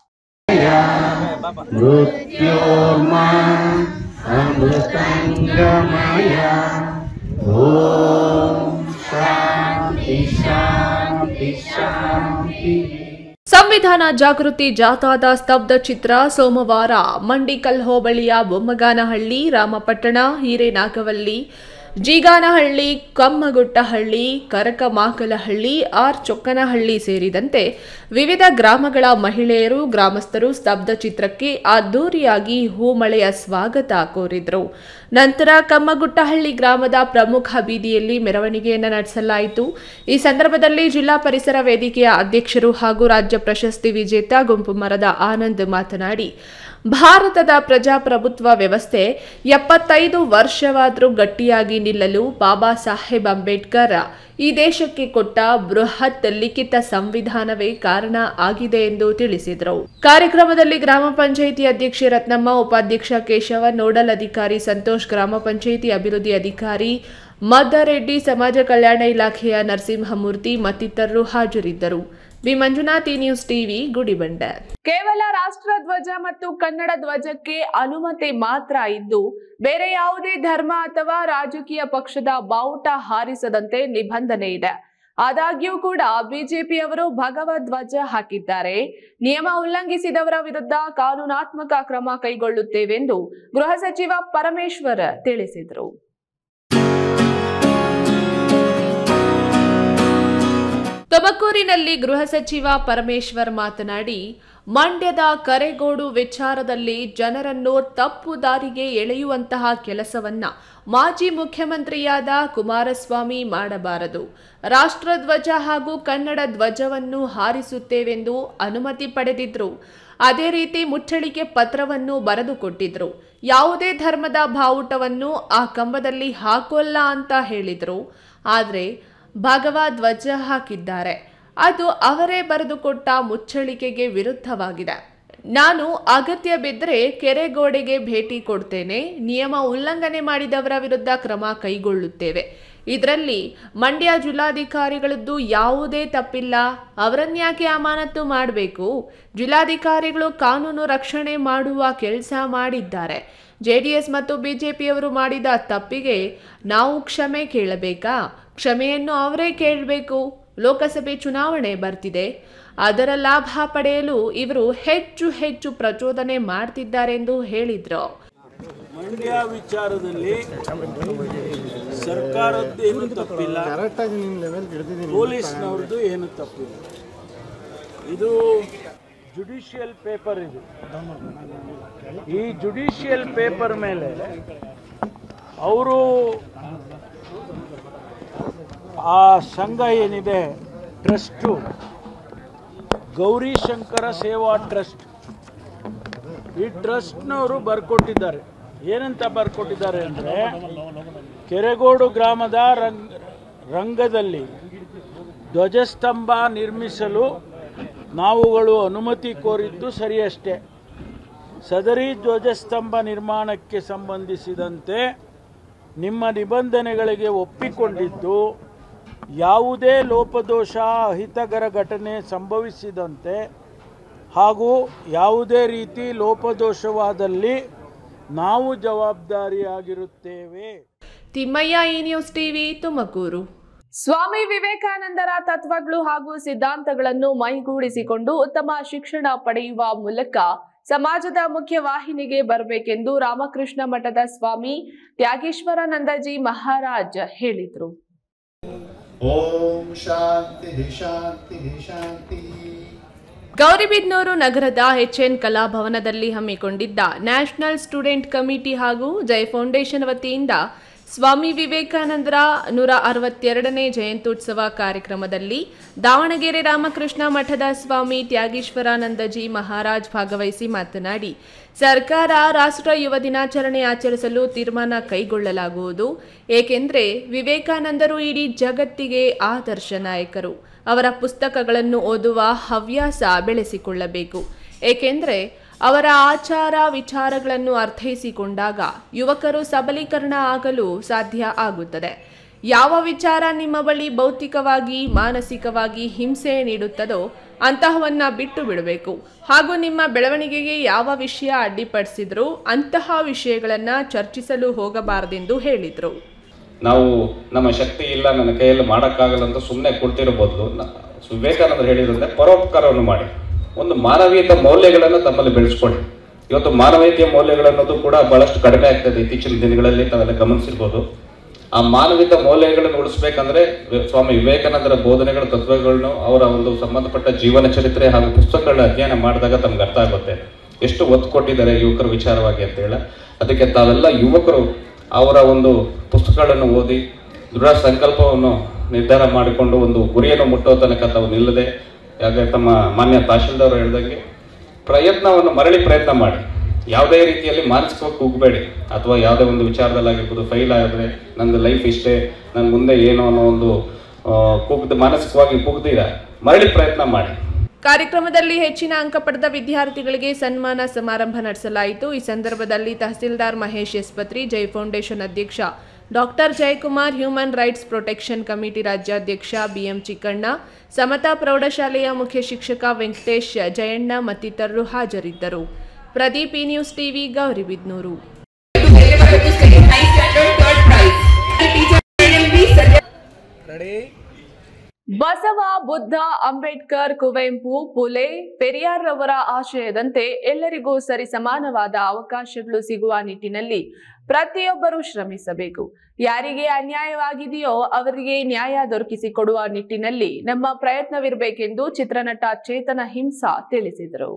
ಸಂವಿಧಾನ ಜಾಗೃತಿ ಜಾಥಾದ ಸ್ತಬ್ಧ ಚಿತ್ರ ಸೋಮವಾರ ಮಂಡಿಕಲ್ ಹೋಬಳಿಯ ಬೊಮ್ಮಗಾನಹಳ್ಳಿ ರಾಮಪಟ್ಟಣ ಹಿರೇನಾಗವಲ್ಲಿ ಜೀಗಾನಹಳ್ಳಿ ಕಮ್ಮಗುಟ್ಟಹಳ್ಳಿ ಕರಕಮಾಕಲಹಳ್ಳಿ ಆರ್ ಚೊಕ್ಕನಹಳ್ಳಿ ಸೇರಿದಂತೆ ವಿವಿಧ ಗ್ರಾಮಗಳ ಮಹಿಳೆಯರು ಗ್ರಾಮಸ್ಥರು ಸ್ತಬ್ಧ ಚಿತ್ರಕ್ಕೆ ಅದ್ದೂರಿಯಾಗಿ ಹೂಮಳೆಯ ಸ್ವಾಗತ ಕೋರಿದ್ರು ನಂತರ ಕಮ್ಮಗುಟ್ಟಹಳ್ಳಿ ಗ್ರಾಮದ ಪ್ರಮುಖ ಬೀದಿಯಲ್ಲಿ ಮೆರವಣಿಗೆಯನ್ನು ನಡೆಸಲಾಯಿತು ಈ ಸಂದರ್ಭದಲ್ಲಿ ಜಿಲ್ಲಾ ಪರಿಸರ ವೇದಿಕೆಯ ಅಧ್ಯಕ್ಷರು ಹಾಗೂ ರಾಜ್ಯ ಪ್ರಶಸ್ತಿ ವಿಜೇತ ಗುಂಪು ಮರದ ಆನಂದ್ ಮಾತನಾಡಿ ಭಾರತದ ಪ್ರಜಾಪ್ರಭುತ್ವ ವ್ಯವಸ್ಥೆ ಎಪ್ಪತ್ತೈದು ವರ್ಷವಾದರೂ ಗಟ್ಟಿಯಾಗಿ ನಿಲ್ಲಲು ಬಾಬಾ ಸಾಹೇಬ್ ಅಂಬೇಡ್ಕರ್ ಈ ದೇಶಕ್ಕೆ ಕೊಟ್ಟ ಬೃಹತ್ ಲಿಖಿತ ಸಂವಿಧಾನವೇ ಕಾರಣ ಆಗಿದೆ ಎಂದು ತಿಳಿಸಿದರು ಕಾರ್ಯಕ್ರಮದಲ್ಲಿ ಗ್ರಾಮ ಪಂಚಾಯಿತಿ ಅಧ್ಯಕ್ಷೆ ರತ್ನಮ್ಮ ಉಪಾಧ್ಯಕ್ಷ ಕೇಶವ ನೋಡಲ್ ಅಧಿಕಾರಿ ಸಂತೋಷ್ ಗ್ರಾಮ ಪಂಚಾಯಿತಿ ಅಭಿವೃದ್ಧಿ ಅಧಿಕಾರಿ ಮದ್ದರೆಡ್ಡಿ ಸಮಾಜ ಕಲ್ಯಾಣ ಇಲಾಖೆಯ ನರಸಿಂಹಮೂರ್ತಿ ಮತ್ತಿತರರು ಹಾಜರಿದ್ದರು ಬಿ ಮಂಜುನಾಥ್ ಈ ನ್ಯೂಸ್ ಟಿವಿ ಗುಡಿಬಂಡೆ ಕೇವಲ ರಾಷ್ಟ್ರ ಧ್ವಜ ಮತ್ತು ಕನ್ನಡ ಧ್ವಜಕ್ಕೆ ಅನುಮತಿ ಮಾತ್ರ ಇದ್ದು ಬೇರೆ ಯಾವುದೇ ಧರ್ಮ ಅಥವಾ ರಾಜಕೀಯ ಪಕ್ಷದ ಬಾವುಟ ಹಾರಿಸದಂತೆ ನಿಬಂಧನೆ ಇದೆ ಆದಾಗ್ಯೂ ಕೂಡ ಬಿಜೆಪಿಯವರು ಭಗವದ್ ಧ್ವಜ ಹಾಕಿದ್ದಾರೆ ನಿಯಮ ಉಲ್ಲಂಘಿಸಿದವರ ವಿರುದ್ಧ ಕಾನೂನಾತ್ಮಕ ಕ್ರಮ ಕೈಗೊಳ್ಳುತ್ತೇವೆಂದು ಗೃಹ ಸಚಿವ ಪರಮೇಶ್ವರ್ ತಿಳಿಸಿದರು ತುಮಕೂರಿನಲ್ಲಿ ಗೃಹ ಸಚಿವ ಪರಮೇಶ್ವರ್ ಮಾತನಾಡಿ ಮಂಡ್ಯದ ಕರೆಗೋಡು ವಿಚಾರದಲ್ಲಿ ಜನರನ್ನು ತಪ್ಪು ದಾರಿಗೆ ಎಳೆಯುವಂತಹ ಕೆಲಸವನ್ನ ಮಾಜಿ ಮುಖ್ಯಮಂತ್ರಿಯಾದ ಕುಮಾರಸ್ವಾಮಿ ಮಾಡಬಾರದು ರಾಷ್ಟ್ರಧ್ವಜ ಹಾಗೂ ಕನ್ನಡ ಧ್ವಜವನ್ನು ಹಾರಿಸುತ್ತೇವೆಂದು ಅನುಮತಿ ಪಡೆದಿದ್ರು ಅದೇ ರೀತಿ ಮುಚ್ಚಳಿಕೆ ಪತ್ರವನ್ನು ಬರೆದುಕೊಟ್ಟಿದ್ರು ಯಾವುದೇ ಧರ್ಮದ ಬಾವುಟವನ್ನು ಆ ಕಂಬದಲ್ಲಿ ಹಾಕೋಲ್ಲ ಅಂತ ಹೇಳಿದ್ರು ಆದರೆ ಭಗವ ಧ್ವಜ ಹಾಕಿದ್ದಾರೆ ಅದು ಅವರೇ ಬರೆದುಕೊಟ್ಟ ಮುಚ್ಚಳಿಕೆಗೆ ವಿರುದ್ಧವಾಗಿದೆ ನಾನು ಅಗತ್ಯ ಬಿದ್ದರೆ ಕೆರೆಗೋಡೆಗೆ ಭೇಟಿ ಕೊಡ್ತೇನೆ ನಿಯಮ ಉಲ್ಲಂಘನೆ ಮಾಡಿದವರ ವಿರುದ್ಧ ಕ್ರಮ ಕೈಗೊಳ್ಳುತ್ತೇವೆ ಇದರಲ್ಲಿ ಮಂಡ್ಯ ಜಿಲ್ಲಾಧಿಕಾರಿಗಳದ್ದು ಯಾವುದೇ ತಪ್ಪಿಲ್ಲ ಅವರನ್ಯಾಕೆ ಅಮಾನತು ಮಾಡಬೇಕು ಜಿಲ್ಲಾಧಿಕಾರಿಗಳು ಕಾನೂನು ರಕ್ಷಣೆ ಮಾಡುವ ಕೆಲಸ ಮಾಡಿದ್ದಾರೆ ಜೆಡಿಎಸ್ ಮತ್ತು ಬಿಜೆಪಿಯವರು ಮಾಡಿದ ತಪ್ಪಿಗೆ ನಾವು ಕ್ಷಮೆ ಕೇಳಬೇಕಾ ಕ್ಷಮೆಯನ್ನು ಅವರೇ ಕೇಳಬೇಕು ಲೋಕಸಭೆ ಚುನಾವಣೆ ಬರ್ತಿದೆ ಅದರ ಲಾಭ ಪಡೆಯಲು ಇವರು ಹೆಚ್ಚು ಹೆಚ್ಚು ಪ್ರಚೋದನೆ ಮಾಡ್ತಿದ್ದಾರೆಂದು ಹೇಳಿದ್ರು ಮಂಡ್ಯ ವಿಚಾರದಲ್ಲಿ ಸರ್ಕಾರದ್ದು ಏನು ತಪ್ಪಿಲ್ಲ ಪೊಲೀಸ್ನವ್ರದ್ದು ಏನು ತಪ್ಪಿಲ್ಲ ಇದು ಜುಡಿಷಿಯಲ್ ಪೇಪರ್ ಇದು ಈ ಜುಡಿಷಿಯಲ್ ಪೇಪರ್ ಮೇಲೆ ಅವರು ಆ ಸಂಘ ಏನಿದೆ ಟ್ರಸ್ಟು ಗೌರಿಶಂಕರ ಸೇವಾ ಟ್ರಸ್ಟ್ ಈ ಟ್ರಸ್ಟ್ನವರು ಬರ್ಕೊಟ್ಟಿದ್ದಾರೆ ಏನಂತ ಬರ್ಕೊಟ್ಟಿದ್ದಾರೆ ಅಂದರೆ ಕೆರೆಗೋಡು ಗ್ರಾಮದ ರಂಗ್ ರಂಗದಲ್ಲಿ ಧ್ವಜಸ್ತಂಭ ನಿರ್ಮಿಸಲು ನಾವುಗಳು ಅನುಮತಿ ಕೋರಿದ್ದು ಸರಿಯಷ್ಟೇ ಸದರಿ ಧ್ವಜಸ್ತಂಭ ನಿರ್ಮಾಣಕ್ಕೆ ಸಂಬಂಧಿಸಿದಂತೆ ನಿಮ್ಮ ನಿಬಂಧನೆಗಳಿಗೆ ಒಪ್ಪಿಕೊಂಡಿದ್ದು ಯಾವುದೇ ಲೋಪದೋಷ ಅಹಿತಕರ ಘಟನೆ ಸಂಭವಿಸಿದಂತೆ ಹಾಗೂ ಯಾವುದೇ ರೀತಿ ಲೋಪದೋಷವಾದಲ್ಲಿ ನಾವು ಜವಾಬ್ದಾರಿಯಾಗಿರುತ್ತೇವೆ ತಿಮ್ಮಯ್ಯ ಈ ನ್ಯೂಸ್ ಟಿವಿ ತುಮಕೂರು ಸ್ವಾಮಿ ವಿವೇಕಾನಂದರ ತತ್ವಗಳು ಹಾಗೂ ಸಿದ್ಧಾಂತಗಳನ್ನು ಮೈಗೂಡಿಸಿಕೊಂಡು ಉತ್ತಮ ಶಿಕ್ಷಣ ಪಡೆಯುವ ಮೂಲಕ ಸಮಾಜದ ಮುಖ್ಯ ವಾಹಿನಿಗೆ ಬರಬೇಕೆಂದು ರಾಮಕೃಷ್ಣ ಮಠದ ಸ್ವಾಮಿ ತ್ಯಾಗೇಶ್ವರಾನಂದಜಿ ಮಹಾರಾಜ್ ಹೇಳಿದರು ಓಂ ಶಾಂತಿ ಶಾಂತಿ ಶಾಂತಿ ಗೌರಿಬಿದನೂರು ನಗರದ ಎಚ್ಎನ್ ಕಲಾಭವನದಲ್ಲಿ ಹಮ್ಮಿಕೊಂಡಿದ್ದ ನ್ಯಾಷನಲ್ ಸ್ಟೂಡೆಂಟ್ ಕಮಿಟಿ ಹಾಗೂ ಜೈ ಫೌಂಡೇಶನ್ ವತಿಯಿಂದ ಸ್ವಾಮಿ ವಿವೇಕಾನಂದರ ನೂರ ಅರವತ್ತೆರಡನೇ ಜಯಂತ್ಯುತ್ಸವ ಕಾರ್ಯಕ್ರಮದಲ್ಲಿ ದಾವಣಗೆರೆ ರಾಮಕೃಷ್ಣ ಮಠದ ಸ್ವಾಮಿ ತ್ಯಾಗೇಶ್ವರಾನಂದಜಿ ಮಹಾರಾಜ್ ಭಾಗವಹಿಸಿ ಮಾತನಾಡಿ ಸರ್ಕಾರ ರಾಷ್ಟ್ರ ಯುವ ದಿನಾಚರಣೆ ಆಚರಿಸಲು ತೀರ್ಮಾನ ಕೈಗೊಳ್ಳಲಾಗುವುದು ಏಕೆಂದರೆ ವಿವೇಕಾನಂದರು ಇಡೀ ಜಗತ್ತಿಗೆ ಆದರ್ಶ ನಾಯಕರು ಅವರ ಪುಸ್ತಕಗಳನ್ನು ಓದುವ ಹವ್ಯಾಸ ಬೆಳೆಸಿಕೊಳ್ಳಬೇಕು ಏಕೆಂದರೆ ಅವರ ಆಚಾರ ವಿಚಾರಗಳನ್ನು ಅರ್ಥೈಸಿಕೊಂಡಾಗ ಯುವಕರು ಸಬಲೀಕರಣ ಆಗಲು ಸಾಧ್ಯ ಆಗುತ್ತದೆ ಯಾವ ವಿಚಾರ ನಿಮ್ಮ ಬಳಿ ಭೌತಿಕವಾಗಿ ಮಾನಸಿಕವಾಗಿ ಹಿಂಸೆ ನೀಡುತ್ತದೋ ಅಂತಹವನ್ನ ಬಿಟ್ಟು ಬಿಡಬೇಕು ಹಾಗೂ ನಿಮ್ಮ ಬೆಳವಣಿಗೆಗೆ ಯಾವ ವಿಷಯ ಅಡ್ಡಿಪಡಿಸಿದ್ರೂ ಅಂತಹ ವಿಷಯಗಳನ್ನು ಚರ್ಚಿಸಲು ಹೋಗಬಾರದೆಂದು ಹೇಳಿದರು ನಾವು ನಮ್ಮ ಶಕ್ತಿ ಇಲ್ಲ ನನ್ನ ಕೈಯಲ್ಲಿ ಮಾಡೋಕ್ಕಾಗಲ್ಲ ಅಂತ ಸುಮ್ಮನೆ ಕೊಡ್ತಿರೋ ಬದಲು ವಿವೇಕಾನಂದರು ಹೇಳಿದ್ರೆ ಪರೋಪಕಾರವನ್ನು ಮಾಡಿ ಒಂದು ಮಾನವೀಯತ ಮೌಲ್ಯಗಳನ್ನು ತಮ್ಮಲ್ಲಿ ಬೆಳೆಸ್ಕೊಳ್ಳಿ ಇವತ್ತು ಮಾನವೀಯತೆಯ ಮೌಲ್ಯಗಳನ್ನೋದು ಕೂಡ ಬಹಳಷ್ಟು ಕಡಿಮೆ ಆಗ್ತದೆ ಇತ್ತೀಚಿನ ದಿನಗಳಲ್ಲಿ ತಾವೆಲ್ಲ ಗಮನಿಸಿರ್ಬೋದು ಆ ಮಾನವೀಯತ ಮೌಲ್ಯಗಳನ್ನು ಉಳಿಸ್ಬೇಕಂದ್ರೆ ವಿ- ಸ್ವಾಮಿ ವಿವೇಕಾನಂದರ ಬೋಧನೆಗಳ ತತ್ವಗಳನ್ನು ಅವರ ಒಂದು ಸಂಬಂಧಪಟ್ಟ ಜೀವನ ಚರಿತ್ರೆ ಹಾಗೂ ಪುಸ್ತಕಗಳನ್ನ ಅಧ್ಯಯನ ಮಾಡಿದಾಗ ತಮ್ಗೆ ಅರ್ಥ ಆಗುತ್ತೆ ಎಷ್ಟು ಒತ್ತು ಕೊಟ್ಟಿದ್ದಾರೆ ಯುವಕರ ವಿಚಾರವಾಗಿ ಅಂತ ಹೇಳ ಅದಕ್ಕೆ ತಾವೆಲ್ಲ ಯುವಕರು ಅವರ ಒಂದು ಪುಸ್ತಕಗಳನ್ನು ಓದಿ ದೃಢ ಸಂಕಲ್ಪವನ್ನು ನಿರ್ಧಾರ ಮಾಡಿಕೊಂಡು ಒಂದು ಗುರಿಯನ್ನು ಮುಟ್ಟೋ ತನಕ ತಾವು ನಿಲ್ಲದೆ ಯಾಕೆ ತಮ್ಮ ಮಾನ್ಯ ತಹಶೀಲ್ದಾರ್ ಹೇಳ್ದಂಗೆ ಪ್ರಯತ್ನವನ್ನು ಮರಳಿ ಪ್ರಯತ್ನ ಮಾಡಿ ಯಾವುದೇ ರೀತಿಯಲ್ಲಿ ಮಾನಸಿಕವಾಗಿ ಕುಗ್ಬೇಡಿ ಅಥವಾ ಯಾವುದೇ ಒಂದು ವಿಚಾರದಲ್ಲಾಗಿರ್ಬೋದು ಫೈಲ್ ಆಗಿದ್ರೆ ನಂದು ಲೈಫ್ ಇಷ್ಟೇ ನನ್ನ ಮುಂದೆ ಏನೋ ಅನ್ನೋ ಒಂದು ಆ, ಕುಗ್ದು ಮಾನಸಿಕವಾಗಿ ಕುಗ್ದಿರ ಮರಳಿ ಪ್ರಯತ್ನ ಮಾಡಿ ಕಾರ್ಯಕ್ರಮದಲ್ಲಿ ಹೆಚ್ಚಿನ ಅಂಕ ಪಡೆದ ವಿದ್ಯಾರ್ಥಿಗಳಿಗೆ ಸನ್ಮಾನ ಸಮಾರಂಭ ನಡೆಸಲಾಯಿತು ಈ ಸಂದರ್ಭದಲ್ಲಿ ತಹಸೀಲ್ದಾರ್ ಮಹೇಶ್ ಎಸ್ಪತ್ರಿ ಜೈ ಫೌಂಡೇಶನ್ ಅಧ್ಯಕ್ಷ doctor Jayakumar human rights protection committee ರಾಜ್ಯಾಧ್ಯಕ್ಷ ಬಿಎಂ ಚಿಕ್ಕಣ್ಣ ಸಮತಾ ಪ್ರೌಢಶಾಲೆಯ ಮುಖ್ಯ ಶಿಕ್ಷಕ ವೆಂಕಟೇಶ್ ಜಯಣ್ಣ ಮತ್ತಿತರರು ಹಾಜರಿದ್ದರು Pradeep E news TV Gauribidanur Basava Buddha Ambedkar Kuvempu Phule Periyar ರವರ ಆಶಯದಂತೆ ಎಲ್ಲರಿಗೂ ಸರಿ ಸಮಾನವಾದ ಅವಕಾಶಗಳು ಸಿಗುವ ನಿಟ್ಟಿನಲ್ಲಿ ಪ್ರತಿಯೊಬ್ಬರೂ ಶ್ರಮಿಸಬೇಕು ಯಾರಿಗೆ ಅನ್ಯಾಯವಾಗಿದೆಯೋ ಅವರಿಗೆ ನ್ಯಾಯ ದೊರಕಿಸಿಕೊಡುವ ನಿಟ್ಟಿನಲ್ಲಿ ನಮ್ಮ ಪ್ರಯತ್ನವಿರಬೇಕೆಂದು ಚಿತ್ರನಟ ಚೇತನ ಹಿಂಸಾ ತಿಳಿಸಿದರು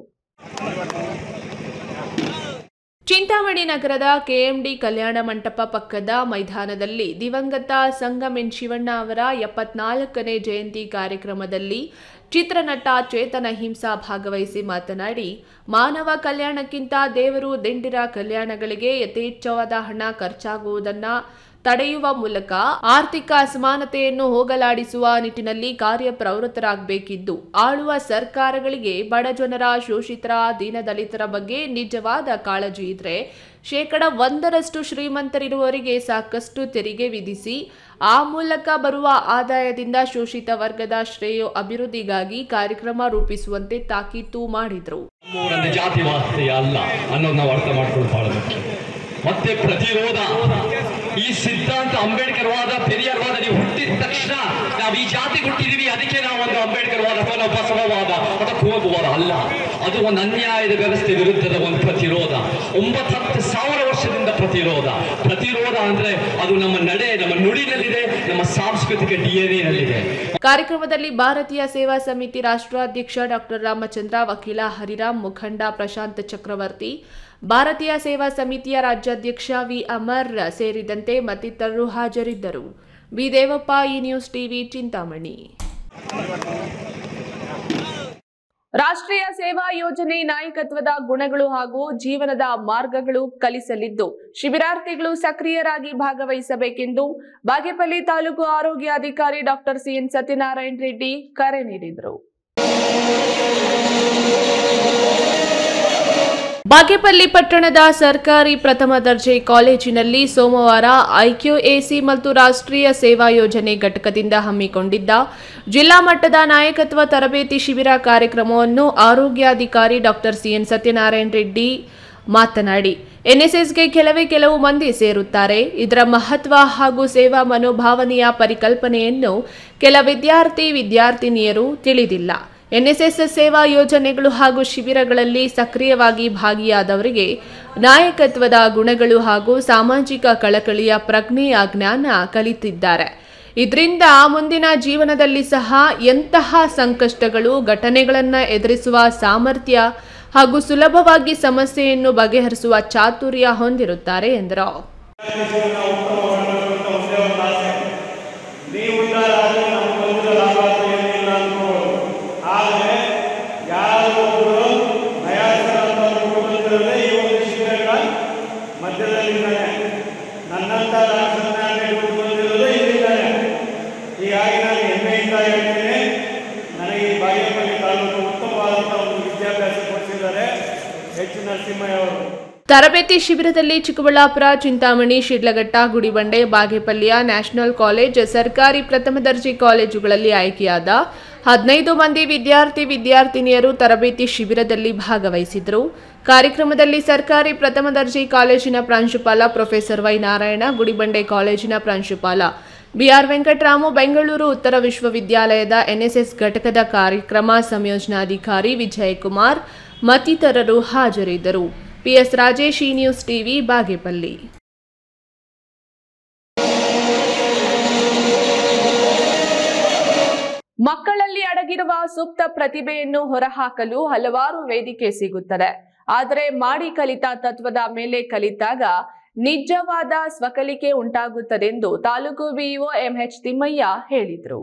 ಚಿಂತಾಮಣಿ ನಗರದ ಕೆಎಂಡಿ ಕಲ್ಯಾಣ ಮಂಟಪ ಪಕ್ಕದ ಮೈದಾನದಲ್ಲಿ ದಿವಂಗತ ಸಂಗಮೆನ್ ಶಿವಣ್ಣ ಅವರ ಎಪ್ಪತ್ನಾಲ್ಕನೇ ಜಯಂತಿ ಕಾರ್ಯಕ್ರಮದಲ್ಲಿ ಚಿತ್ರನಟ ಚೇತನ ಹಿಂಸಾ ಭಾಗವಹಿಸಿ ಮಾತನಾಡಿ ಮಾನವ ಕಲ್ಯಾಣಕ್ಕಿಂತ ದೇವರು ದಿಂಡಿರ ಕಲ್ಯಾಣಗಳಿಗೆ ಯಥೇಚ್ಛವಾದ ಹಣ ಖರ್ಚಾಗುವುದನ್ನ ತಡೆಯುವ ಮೂಲಕ ಆರ್ಥಿಕ ಅಸಮಾನತೆಯನ್ನು ಹೋಗಲಾಡಿಸುವ ನಿಟ್ಟಿನಲ್ಲಿ ಕಾರ್ಯಪ್ರವೃತ್ತರಾಗಬೇಕಿದ್ದು ಆಳುವ ಸರ್ಕಾರಗಳಿಗೆ ಬಡಜನರ ಶೋಷಿತರ ದೀನದಲಿತರ ಬಗ್ಗೆ ನಿಜವಾದ ಕಾಳಜಿ ಇದ್ರೆ ಶೇಕಡ ಒಂದರಷ್ಟು ಶ್ರೀಮಂತರಿರುವವರಿಗೆ ಸಾಕಷ್ಟು ತೆರಿಗೆ ವಿಧಿಸಿ ಆ ಮೂಲಕ ಬರುವ ಆದಾಯದಿಂದ ಶೋಷಿತ ವರ್ಗದ ಶ್ರೇಯೋ ಅಭಿವೃದ್ಧಿಗಾಗಿ ಕಾರ್ಯಕ್ರಮ ರೂಪಿಸುವಂತೆ ತಾಕೀತು ಮಾಡಿದರು ಒಂದು ಜಾತಿ ವಾಸ್ತೆಯ ಅಲ್ಲ ಅನ್ನೋದು ನಾವು ಅರ್ಥ ಮಾಡ್ಕೊಂಡು ಬಹಳ ಮುಖ್ಯ ಮತ್ತೆ ಪ್ರತಿರೋಧ ಈ ಸಿದ್ಧಾಂತ ಅಂಬೇಡ್ಕರ್ ವಾದ ಪೆರಿಯಾರ್ ವಾದ ನೀವು ಹುಟ್ಟಿದ ತಕ್ಷಣ ನಾವು ಈ ಜಾತಿ ಹುಟ್ಟಿದೀವಿ ಅದಕ್ಕೆ ನಾವು ಒಂದು ಅಂಬೇಡ್ಕರ್ ವಾದ ಅಥವಾ ನಾವು ಬಸವವಾದ ಅಥವಾ ಕುವೆಂಪುವಾದ ಅಲ್ಲ ಅದು ಒಂದು ಅನ್ಯಾಯದ ವ್ಯವಸ್ಥೆ ವಿರುದ್ಧದ ಒಂದು ಪ್ರತಿರೋಧ ಒಂಬತ್ತು ಹತ್ತು ಸಾವಿರ ವರ್ಷದಿಂದ ಪ್ರತಿರೋಧ ಪ್ರತಿರೋಧ ಅಂದ್ರೆ ಅದು ನಮ್ಮ ನಡೆ ನಮ್ಮ ನುಡಿನಲ್ಲಿದೆ ನಮ್ಮ ಸಾಂಸ್ಕೃತಿಕ ಡಿ ಎನ್ ಎನಲ್ಲಿದೆ ಕಾರ್ಯಕ್ರಮದಲ್ಲಿ ಭಾರತೀಯ ಸೇವಾ ಸಮಿತಿ ರಾಷ್ಟ್ರಾಧ್ಯಕ್ಷ ಡಾಕ್ಟರ್ ರಾಮಚಂದ್ರ ವಕೀಲ ಹರಿರಾಮ್ ಮುಖಂಡ ಪ್ರಶಾಂತ್ ಚಕ್ರವರ್ತಿ ಭಾರತೀಯ ಸೇವಾ ಸಮಿತಿಯ ರಾಜ್ಯಾಧ್ಯಕ್ಷ ವಿ ಅಮರ್ ಸೇರಿದಂತೆ ಮತ್ತಿತರರು ಹಾಜರಿದ್ದರು ಬಿ ದೇವಪ್ಪ ಈ ನ್ಯೂಸ್ ಟಿವಿ ಚಿಂತಾಮಣಿ ರಾಷ್ಟ್ರೀಯ ಸೇವಾ ಯೋಜನೆ ನಾಯಕತ್ವದ ಗುಣಗಳು ಹಾಗೂ ಜೀವನದ ಮಾರ್ಗಗಳು ಕಲಿಸಲಿದ್ದು ಶಿಬಿರಾರ್ಥಿಗಳು ಸಕ್ರಿಯರಾಗಿ ಭಾಗವಹಿಸಬೇಕೆಂದು ಬಾಗೇಪಲ್ಲಿ ತಾಲೂಕು ಆರೋಗ್ಯಾಧಿಕಾರಿ ಡಾಕ್ಟರ್ ಸಿಎನ್ ಸತ್ಯನಾರಾಯಣ ರೆಡ್ಡಿ ಕರೆ ನೀಡಿದರು ಬಾಗೇಪಲ್ಲಿ ಪಟ್ಟಣದ ಸರ್ಕಾರಿ ಪ್ರಥಮ ದರ್ಜೆ ಕಾಲೇಜಿನಲ್ಲಿ ಸೋಮವಾರ ಐಕ್ಯೂಎಸಿ ಮತ್ತು ರಾಷ್ಟ್ರೀಯ ಸೇವಾ ಯೋಜನೆ ಘಟಕದಿಂದ ಹಮ್ಮಿಕೊಂಡಿದ್ದ ಜಿಲ್ಲಾ ಮಟ್ಟದ ನಾಯಕತ್ವ ತರಬೇತಿ ಶಿಬಿರ ಕಾರ್ಯಕ್ರಮವನ್ನು ಆರೋಗ್ಯಾಧಿಕಾರಿ ಡಾಕ್ಟರ್ ಸಿಎನ್ ಸತ್ಯನಾರಾಯಣ ರೆಡ್ಡಿ ಮಾತನಾಡಿ ಎನ್ಎಸ್ಎಸ್ಗೆ ಕೆಲವೇ ಕೆಲವು ಮಂದಿ ಸೇರುತ್ತಾರೆ ಇದರ ಮಹತ್ವ ಹಾಗೂ ಸೇವಾ ಮನೋಭಾವನೆಯ ಪರಿಕಲ್ಪನೆಯನ್ನು ಕೆಲ ವಿದ್ಯಾರ್ಥಿ ವಿದ್ಯಾರ್ಥಿನಿಯರು ತಿಳಿದಿಲ್ಲ ಎನ್ಎಸ್ಎಸ್ ಸೇವಾ ಯೋಜನೆಗಳು ಹಾಗೂ ಶಿಬಿರಗಳಲ್ಲಿ ಸಕ್ರಿಯವಾಗಿ ಭಾಗಿಯಾದವರಿಗೆ ನಾಯಕತ್ವದ ಗುಣಗಳು ಹಾಗೂ ಸಾಮಾಜಿಕ ಕಳಕಳಿಯ ಪ್ರಜ್ಞೆಯ ಜ್ಞಾನ ಕಲಿತಿದ್ದಾರೆ ಇದರಿಂದ ಮುಂದಿನ ಜೀವನದಲ್ಲಿ ಸಹ ಎಂತಹ ಸಂಕಷ್ಟಗಳು ಘಟನೆಗಳನ್ನು ಎದುರಿಸುವ ಸಾಮರ್ಥ್ಯ ಹಾಗೂ ಸುಲಭವಾಗಿ ಸಮಸ್ಯೆಯನ್ನು ಬಗೆಹರಿಸುವ ಚಾತುರ್ಯ ಹೊಂದಿರುತ್ತಾರೆ ಎಂದರು ನೀವು ಉದ್ಧಾರ ಆದರೆ ನಮ್ಗೆ ಬಂದಿರೋ ಲಾಭ ಅಂತ ಏನಿಲ್ಲ ಅನ್ಕೋಬೋದು ಆದರೆ ಯಾರು ಒಬ್ಬರು ನಯಾಸರ ಅಂತ ಒಬ್ರು ಬಂದಿರೋದೇ ಈ ಒಂದು ಶಿಬಿರಗಳ ಮಧ್ಯದಲ್ಲಿದ್ದಾನೆ ನನ್ನಂಥ ರಾಜಕಾರಣ ಹಿಡಿದು ಬಂದಿರೋದೇ ಇಲ್ಲಿದ್ದಾನೆ ಹೀಗಾಗಿ ನಾನು ಹೆಮ್ಮೆಯಿಂದ ಹೇಳ್ತೀನಿ ನನಗೆ ಈ ಬಾಗೇಪಲ್ಲಿ ತಾಲೂಕು ಉತ್ತಮವಾದಂಥ ಒಂದು ವಿದ್ಯಾಭ್ಯಾಸ ಕೊಡಿಸಿದ್ದಾರೆ ಎಚ್ ನರಸಿಂಹಯ್ಯ ಅವರು ತರಬೇತಿ ಶಿಬಿರದಲ್ಲಿ ಚಿಕ್ಕಬಳ್ಳಾಪುರ ಚಿಂತಾಮಣಿ ಶಿಡ್ಲಘಟ್ಟ ಗುಡಿಬಂಡೆ ಬಾಗೇಪಲ್ಲಿಯ ನ್ಯಾಷನಲ್ ಕಾಲೇಜ್ ಸರ್ಕಾರಿ ಪ್ರಥಮ ದರ್ಜೆ ಕಾಲೇಜುಗಳಲ್ಲಿ ಆಯ್ಕೆಯಾದ ಹದಿನೈದು ಮಂದಿ ವಿದ್ಯಾರ್ಥಿ ವಿದ್ಯಾರ್ಥಿನಿಯರು ತರಬೇತಿ ಶಿಬಿರದಲ್ಲಿ ಭಾಗವಹಿಸಿದರು ಕಾರ್ಯಕ್ರಮದಲ್ಲಿ ಸರ್ಕಾರಿ ಪ್ರಥಮ ದರ್ಜೆ ಕಾಲೇಜಿನ ಪ್ರಾಂಶುಪಾಲ ಪ್ರೊಫೆಸರ್ ವೈ ನಾರಾಯಣ ಗುಡಿಬಂಡೆ ಕಾಲೇಜಿನ ಪ್ರಾಂಶುಪಾಲ ಬಿಆರ್ ವೆಂಕಟರಾಮು ಬೆಂಗಳೂರು ಉತ್ತರ ವಿಶ್ವವಿದ್ಯಾಲಯದ ಎನ್ಎಸ್ಎಸ್ ಘಟಕದ ಕಾರ್ಯಕ್ರಮ ಸಂಯೋಜನಾಧಿಕಾರಿ ವಿಜಯಕುಮಾರ್ ಮತ್ತಿತರರು ಹಾಜರಿದ್ದರು ಪಿಎಸ್ ರಾಜೇಶ್ ಈ ನ್ಯೂಸ್ ಟಿವಿ ಬಾಗೇಪಲ್ಲಿ ಮಕ್ಕಳಲ್ಲಿ ಅಡಗಿರುವ ಸುಪ್ತ ಪ್ರತಿಭೆಯನ್ನು ಹೊರಹಾಕಲು ಹಲವಾರು ವೇದಿಕೆ ಸಿಗುತ್ತದೆ ಆದರೆ ಮಾಡಿ ಕಲಿತ ತತ್ವದ ಮೇಲೆ ಕಲಿತಾಗ ನಿಜವಾದ ಸ್ವಕಲಿಕೆ ಉಂಟಾಗುತ್ತದೆಂದು ತಾಲೂಕು ಬಿಇಒ ಎಂಎಚ್ ತಿಮ್ಮಯ್ಯ ಹೇಳಿದರು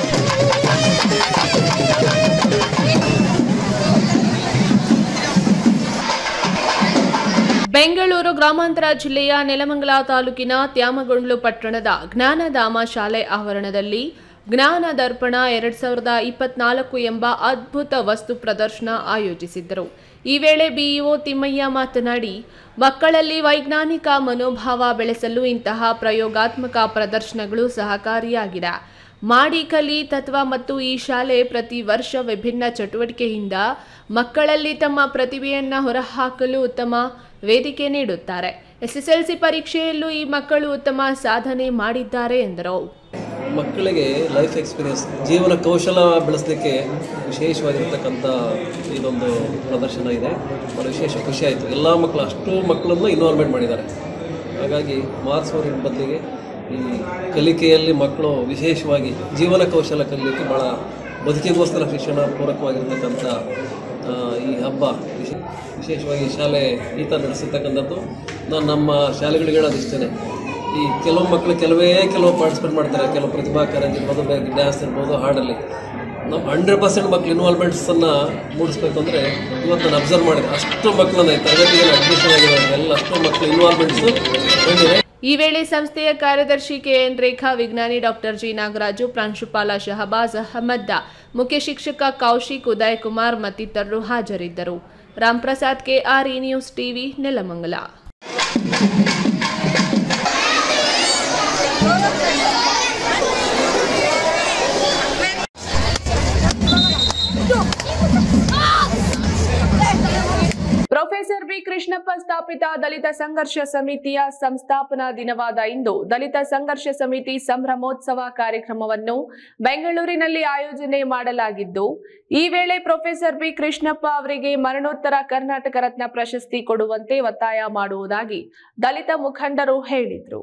ಬೆಂಗಳೂರು ಗ್ರಾಮಾಂತರ ಜಿಲ್ಲೆಯ ನೆಲಮಂಗಲ ತಾಲೂಕಿನ ತ್ಯಾಮಗೊಂಡ್ಲು ಪಟ್ಟಣದ ಜ್ಞಾನಧಾಮ ಶಾಲೆ ಆವರಣದಲ್ಲಿ ಜ್ಞಾನ ದರ್ಪಣ ಎರಡ್ ಸಾವಿರದ ಇಪ್ಪತ್ನಾಲ್ಕು ಎಂಬ ಅದ್ಭುತ ವಸ್ತು ಪ್ರದರ್ಶನ ಆಯೋಜಿಸಿದ್ದರು ಈ ವೇಳೆ ಬಿಇಒ ತಿಮ್ಮಯ್ಯ ಮಾತನಾಡಿ ಮಕ್ಕಳಲ್ಲಿ ವೈಜ್ಞಾನಿಕ ಮನೋಭಾವ ಬೆಳೆಸಲು ಇಂತಹ ಪ್ರಯೋಗಾತ್ಮಕ ಪ್ರದರ್ಶನಗಳು ಸಹಕಾರಿಯಾಗಿದೆ ಮಾಡಿ ಕಲಿ ತತ್ವ ಮತ್ತು ಈ ಶಾಲೆ ಪ್ರತಿ ವರ್ಷ ವಿಭಿನ್ನ ಚಟುವಟಿಕೆಯಿಂದ ಮಕ್ಕಳಲ್ಲಿ ತಮ್ಮ ಪ್ರತಿಭೆಯನ್ನ ಹೊರಹಾಕಲು ಉತ್ತಮ ವೇದಿಕೆ ನೀಡುತ್ತಾರೆ ಎಸ್ಎಸ್ಎಲ್ಸಿ ಪರೀಕ್ಷೆಯಲ್ಲೂ ಈ ಮಕ್ಕಳು ಉತ್ತಮ ಸಾಧನೆ ಮಾಡಿದ್ದಾರೆ ಎಂದರು ಮಕ್ಕಳಿಗೆ ಲೈಫ್ ಎಕ್ಸ್ಪೀರಿಯನ್ಸ್ ಜೀವನ ಕೌಶಲ ಬೆಳೆಸಲಿಕ್ಕೆ ವಿಶೇಷವಾಗಿರ್ತಕ್ಕಂಥ ಇದೊಂದು ಪ್ರದರ್ಶನ ಇದೆ ಭಾಳ ವಿಶೇಷ ಖುಷಿ ಆಯಿತು ಎಲ್ಲ ಮಕ್ಕಳು ಅಷ್ಟು ಮಕ್ಕಳನ್ನು ಇನ್ವಾಲ್ವ್ಮೆಂಟ್ ಮಾಡಿದ್ದಾರೆ ಹಾಗಾಗಿ ಮಾರ್ಕ್ಸ್ ಅವ್ರ ಬದಲಿಗೆ ಈ ಕಲಿಕೆಯಲ್ಲಿ ಮಕ್ಕಳು ವಿಶೇಷವಾಗಿ ಜೀವನ ಕೌಶಲ ಕಲಿಯಲಿಕ್ಕೆ ಭಾಳ ಬದುಕಿಗೋಸ್ಕರ ಶಿಕ್ಷಣ ಪೂರಕವಾಗಿರ್ತಕ್ಕಂಥ ಆ, ಈ ಹಬ್ಬ ವಿಶೇ ವಿಶೇಷವಾಗಿ ಶಾಲೆ ಈ ಥರ ನಡೆಸಿರ್ತಕ್ಕಂಥದ್ದು ನಾನು ನಮ್ಮ ಶಾಲೆಗಳಿಗೆ ಹೇಳೋದಿಷ್ಟೇ ಈ ಕೆಲವು ಮಕ್ಕಳು ಕೆಲವೇ ಕೆಲವು ಪಾರ್ಟಿಸಿಪೇಟ್ ಮಾಡ್ತಾರೆ ಕೆಲವು ಪ್ರತಿಭಾ ಕಾರಂಜಿ ಇರ್ಬೋದು ಬೇರೆ ಡ್ಯಾನ್ಸ್ ಇರ್ಬೋದು ಹಾಡಲ್ಲಿ ನಾವು ಹಂಡ್ರೆಡ್ ಪರ್ಸೆಂಟ್ ಮಕ್ಳು ಇನ್ವಾಲ್ವ್ಮೆಂಟ್ಸನ್ನು ಮೂಡಿಸ್ಬೇಕು ಅಂದರೆ ಇವತ್ತು ನಾನು ಅಬ್ಸರ್ವ್ ಮಾಡಿದೆ ಅಷ್ಟು ಮಕ್ಕಳನ್ನ ಈ ತರಗತಿಯಲ್ಲಿ ಅಡ್ಮಿಷನ್ ಆಗಿದ್ದಾರೆ ಎಲ್ಲ ಅಷ್ಟು ಮಕ್ಕಳು ಇನ್ವಾಲ್ವ್ಮೆಂಟ್ಸು ಬಂದಿದೆ ಈ ವೇಳೆ ಸಂಸ್ಥೆಯ ಕಾರ್ಯದರ್ಶಿ ಕೆಎನ್ ರೇಖಾ ವಿಜ್ಞಾನಿ ಡಾಕ್ಟರ್ ಜಿ ನಾಗರಾಜು ಪ್ರಾಂಶುಪಾಲ ಶಹಬಾಜ್ ಅಹಮದ್ ಮುಖ್ಯ ಶಿಕ್ಷಕ ಕೌಶಿಕ್ ಉದಯ್ ಕುಮಾರ್ ಮತ್ತಿತರರು ಹಾಜರಿದ್ದರು Ramprasad KR E news TV Nelamangala professor B Krishnappa ಸ್ಥಾಪಿತ ದಲಿತ ಸಂಘರ್ಷ ಸಮಿತಿಯ ಸಂಸ್ಥಾಪನಾ ದಿನವಾದ ಇಂದು ದಲಿತ ಸಂಘರ್ಷ ಸಮಿತಿ ಸಂಭ್ರಮೋತ್ಸವ ಕಾರ್ಯಕ್ರಮವನ್ನು ಬೆಂಗಳೂರಿನಲ್ಲಿ ಆಯೋಜನೆ ಮಾಡಲಾಗಿದ್ದು ಈ ವೇಳೆ ಪ್ರೊಫೆಸರ್ ಬಿ ಕೃಷ್ಣಪ್ಪ ಅವರಿಗೆ ಮರಣೋತ್ತರ ಕರ್ನಾಟಕ ರತ್ನ ಪ್ರಶಸ್ತಿ ಕೊಡುವಂತೆ ಒತ್ತಾಯ ಮಾಡುವುದಾಗಿ ದಲಿತ ಮುಖಂಡರು ಹೇಳಿದರು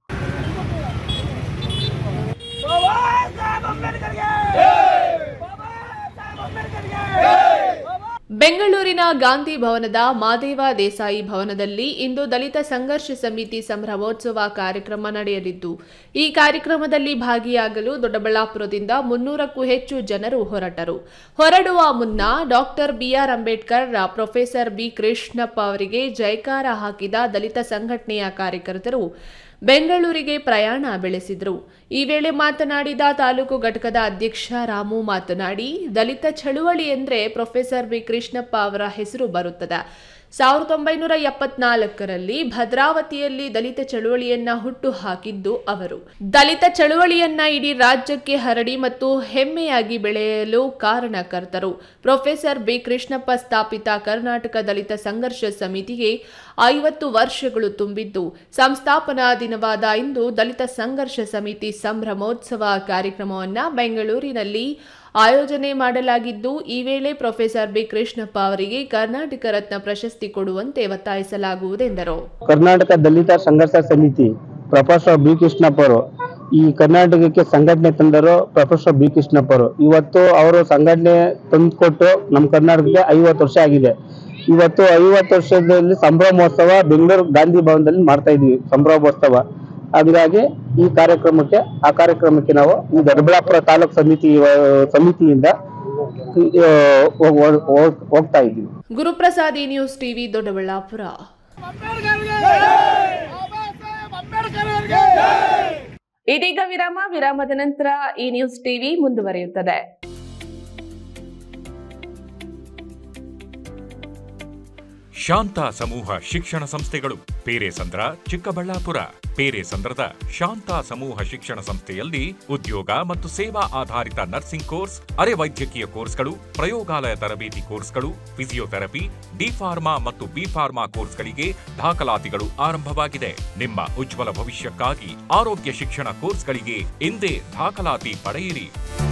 ಬೆಂಗಳೂರಿನ ಗಾಂಧಿ ಭವನದ ಮಾದೇವ ದೇಸಾಯಿ ಭವನದಲ್ಲಿ ಇಂದು ದಲಿತ ಸಂಘರ್ಷ ಸಮಿತಿ ಸಂಭ್ರಮೋತ್ಸವ ಕಾರ್ಯಕ್ರಮ ನಡೆಯಲಿದ್ದು ಈ ಕಾರ್ಯಕ್ರಮದಲ್ಲಿ ಭಾಗಿಯಾಗಲು ದೊಡ್ಡಬಳ್ಳಾಪುರದಿಂದ ಮುನ್ನೂರಕ್ಕೂ ಹೆಚ್ಚು ಜನರು ಹೊರಟರು ಹೊರಡುವ ಮುನ್ನ doctor BR Ambedkar professor B Krishnappa ಅವರಿಗೆ ಜೈಕಾರ ಹಾಕಿದ ದಲಿತ ಸಂಘಟನೆಯ ಕಾರ್ಯಕರ್ತರು ಬೆಂಗಳೂರಿಗೆ ಪ್ರಯಾಣ ಬೆಳೆಸಿದರು ಈ ವೇಳೆ ಮಾತನಾಡಿದ ತಾಲೂಕು ಘಟಕದ ಅಧ್ಯಕ್ಷ ರಾಮು ಮಾತನಾಡಿ ದಲಿತ ಚಳುವಳಿ ಎಂದರೆ ಪ್ರೊಫೆಸರ್ ಬಿ ಕೃಷ್ಣಪ್ಪ ಅವರ ಹೆಸರು ಬರುತ್ತದೆ ಸಾವಿರದ ಒಂಬೈನೂರ ಎಪ್ಪತ್ನಾಲ್ಕರಲ್ಲಿ ಭದ್ರಾವತಿಯಲ್ಲಿ ದಲಿತ ಚಳುವಳಿಯನ್ನ ಹುಟ್ಟು ಹಾಕಿದ್ದು ಅವರು ದಲಿತ ಚಳುವಳಿಯನ್ನ ಇಡೀ ರಾಜ್ಯಕ್ಕೆ ಹರಡಿ ಮತ್ತು ಹೆಮ್ಮೆಯಾಗಿ ಬೆಳೆಯಲು ಕಾರಣಕರ್ತರು ಪ್ರೊಫೆಸರ್ ಬಿ ಕೃಷ್ಣಪ್ಪ ಸ್ಥಾಪಿತ ಕರ್ನಾಟಕ ದಲಿತ ಸಂಘರ್ಷ ಸಮಿತಿಗೆ ಐವತ್ತು ವರ್ಷಗಳು ತುಂಬಿದ್ದು ಸಂಸ್ಥಾಪನಾ ದಿನವಾದ ಇಂದು ದಲಿತ ಸಂಘರ್ಷ ಸಮಿತಿ ಸಂಭ್ರಮೋತ್ಸವ ಕಾರ್ಯಕ್ರಮವನ್ನ ಬೆಂಗಳೂರಿನಲ್ಲಿ ಆಯೋಜನೆ ಮಾಡಲಾಗಿದ್ದು ಈ ವೇಳೆ ಪ್ರೊಫೆಸರ್ ಬಿ ಕೃಷ್ಣಪ್ಪ ಅವರಿಗೆ ಕರ್ನಾಟಕ ರತ್ನ ಪ್ರಶಸ್ತಿ ಕೊಡುವಂತೆ ಒತ್ತಾಯಿಸಲಾಗುವುದೆಂದರು ಕರ್ನಾಟಕ ದಲಿತ ಸಂಘರ್ಷ ಸಮಿತಿ ಪ್ರೊಫೆಸರ್ ಬಿ ಕೃಷ್ಣಪ್ಪ ಅವರು ಈ ಕರ್ನಾಟಕಕ್ಕೆ ಸಂಘಟನೆ ತಂದರು ಪ್ರೊಫೆಸರ್ ಬಿ ಕೃಷ್ಣಪ್ಪ ಅವರು ಇವತ್ತು ಅವರು ಸಂಘಟನೆ ತಂದುಕೊಟ್ಟು ನಮ್ಮ ಕರ್ನಾಟಕಕ್ಕೆ ಐವತ್ತು ವರ್ಷ ಆಗಿದೆ ಇವತ್ತು ಐವತ್ತು ವರ್ಷದಲ್ಲಿ ಸಂಭ್ರಮೋತ್ಸವ ಬೆಂಗಳೂರು ಗಾಂಧಿ ಭವನದಲ್ಲಿ ಮಾಡ್ತಾ ಇದೀವಿ ಸಂಭ್ರಮೋತ್ಸವ ಹಾಗಾಗಿ ಈ ಕಾರ್ಯಕ್ರಮಕ್ಕೆ ಆ ಕಾರ್ಯಕ್ರಮಕ್ಕೆ ನಾವು ಈ ದೊಡ್ಡಬಳ್ಳಾಪುರ ತಾಲೂಕು ಸಮಿತಿ ಆ, ಸಮಿತಿಯಿಂದ ಆ, ಹೋಗ್- ಹೋಗ್- ಹೋಗ್ತಾ ಇದ್ದೀವಿ ಗುರುಪ್ರಸಾದಿ ನ್ಯೂಸ್ ಟಿವಿ ದೊಡ್ಡಬಳ್ಳಾಪುರ ಇದೀಗ ವಿರಾಮ ವಿರಾಮದ ನಂತರ ಈ ನ್ಯೂಸ್ ಟಿವಿ ಮುಂದುವರಿಯುತ್ತದೆ ಶಾಂತ ಸಮೂಹ ಶಿಕ್ಷಣ ಸಂಸ್ಥೆಗಳು ಪೇರೆಸಂದ್ರ ಚಿಕ್ಕಬಳ್ಳಾಪುರ ಪೇರೆಸಂದ್ರದ ಶಾಂತ ಸಮೂಹ ಶಿಕ್ಷಣ ಸಂಸ್ಥೆಯಲ್ಲಿ ಉದ್ಯೋಗ ಮತ್ತು ಸೇವಾ ಆಧಾರಿತ ನರ್ಸಿಂಗ್ ಕೋರ್ಸ್ ಅರೆ ವೈದ್ಯಕೀಯ ಕೋರ್ಸ್ಗಳು ಪ್ರಯೋಗಾಲಯ ತರಬೇತಿ ಕೋರ್ಸ್ಗಳು ಫಿಸಿಯೋಥೆರಪಿ ಡಿ ಫಾರ್ಮಾ ಮತ್ತು ಬಿ ಫಾರ್ಮಾ ಕೋರ್ಸ್ಗಳಿಗೆ ದಾಖಲಾತಿಗಳು ಆರಂಭವಾಗಿದೆ ನಿಮ್ಮ ಉಜ್ವಲ ಭವಿಷ್ಯಕ್ಕಾಗಿ ಆರೋಗ್ಯ ಶಿಕ್ಷಣ ಕೋರ್ಸ್ಗಳಿಗೆ ಇಂದೇ ದಾಖಲಾತಿ ಪಡೆಯಿರಿ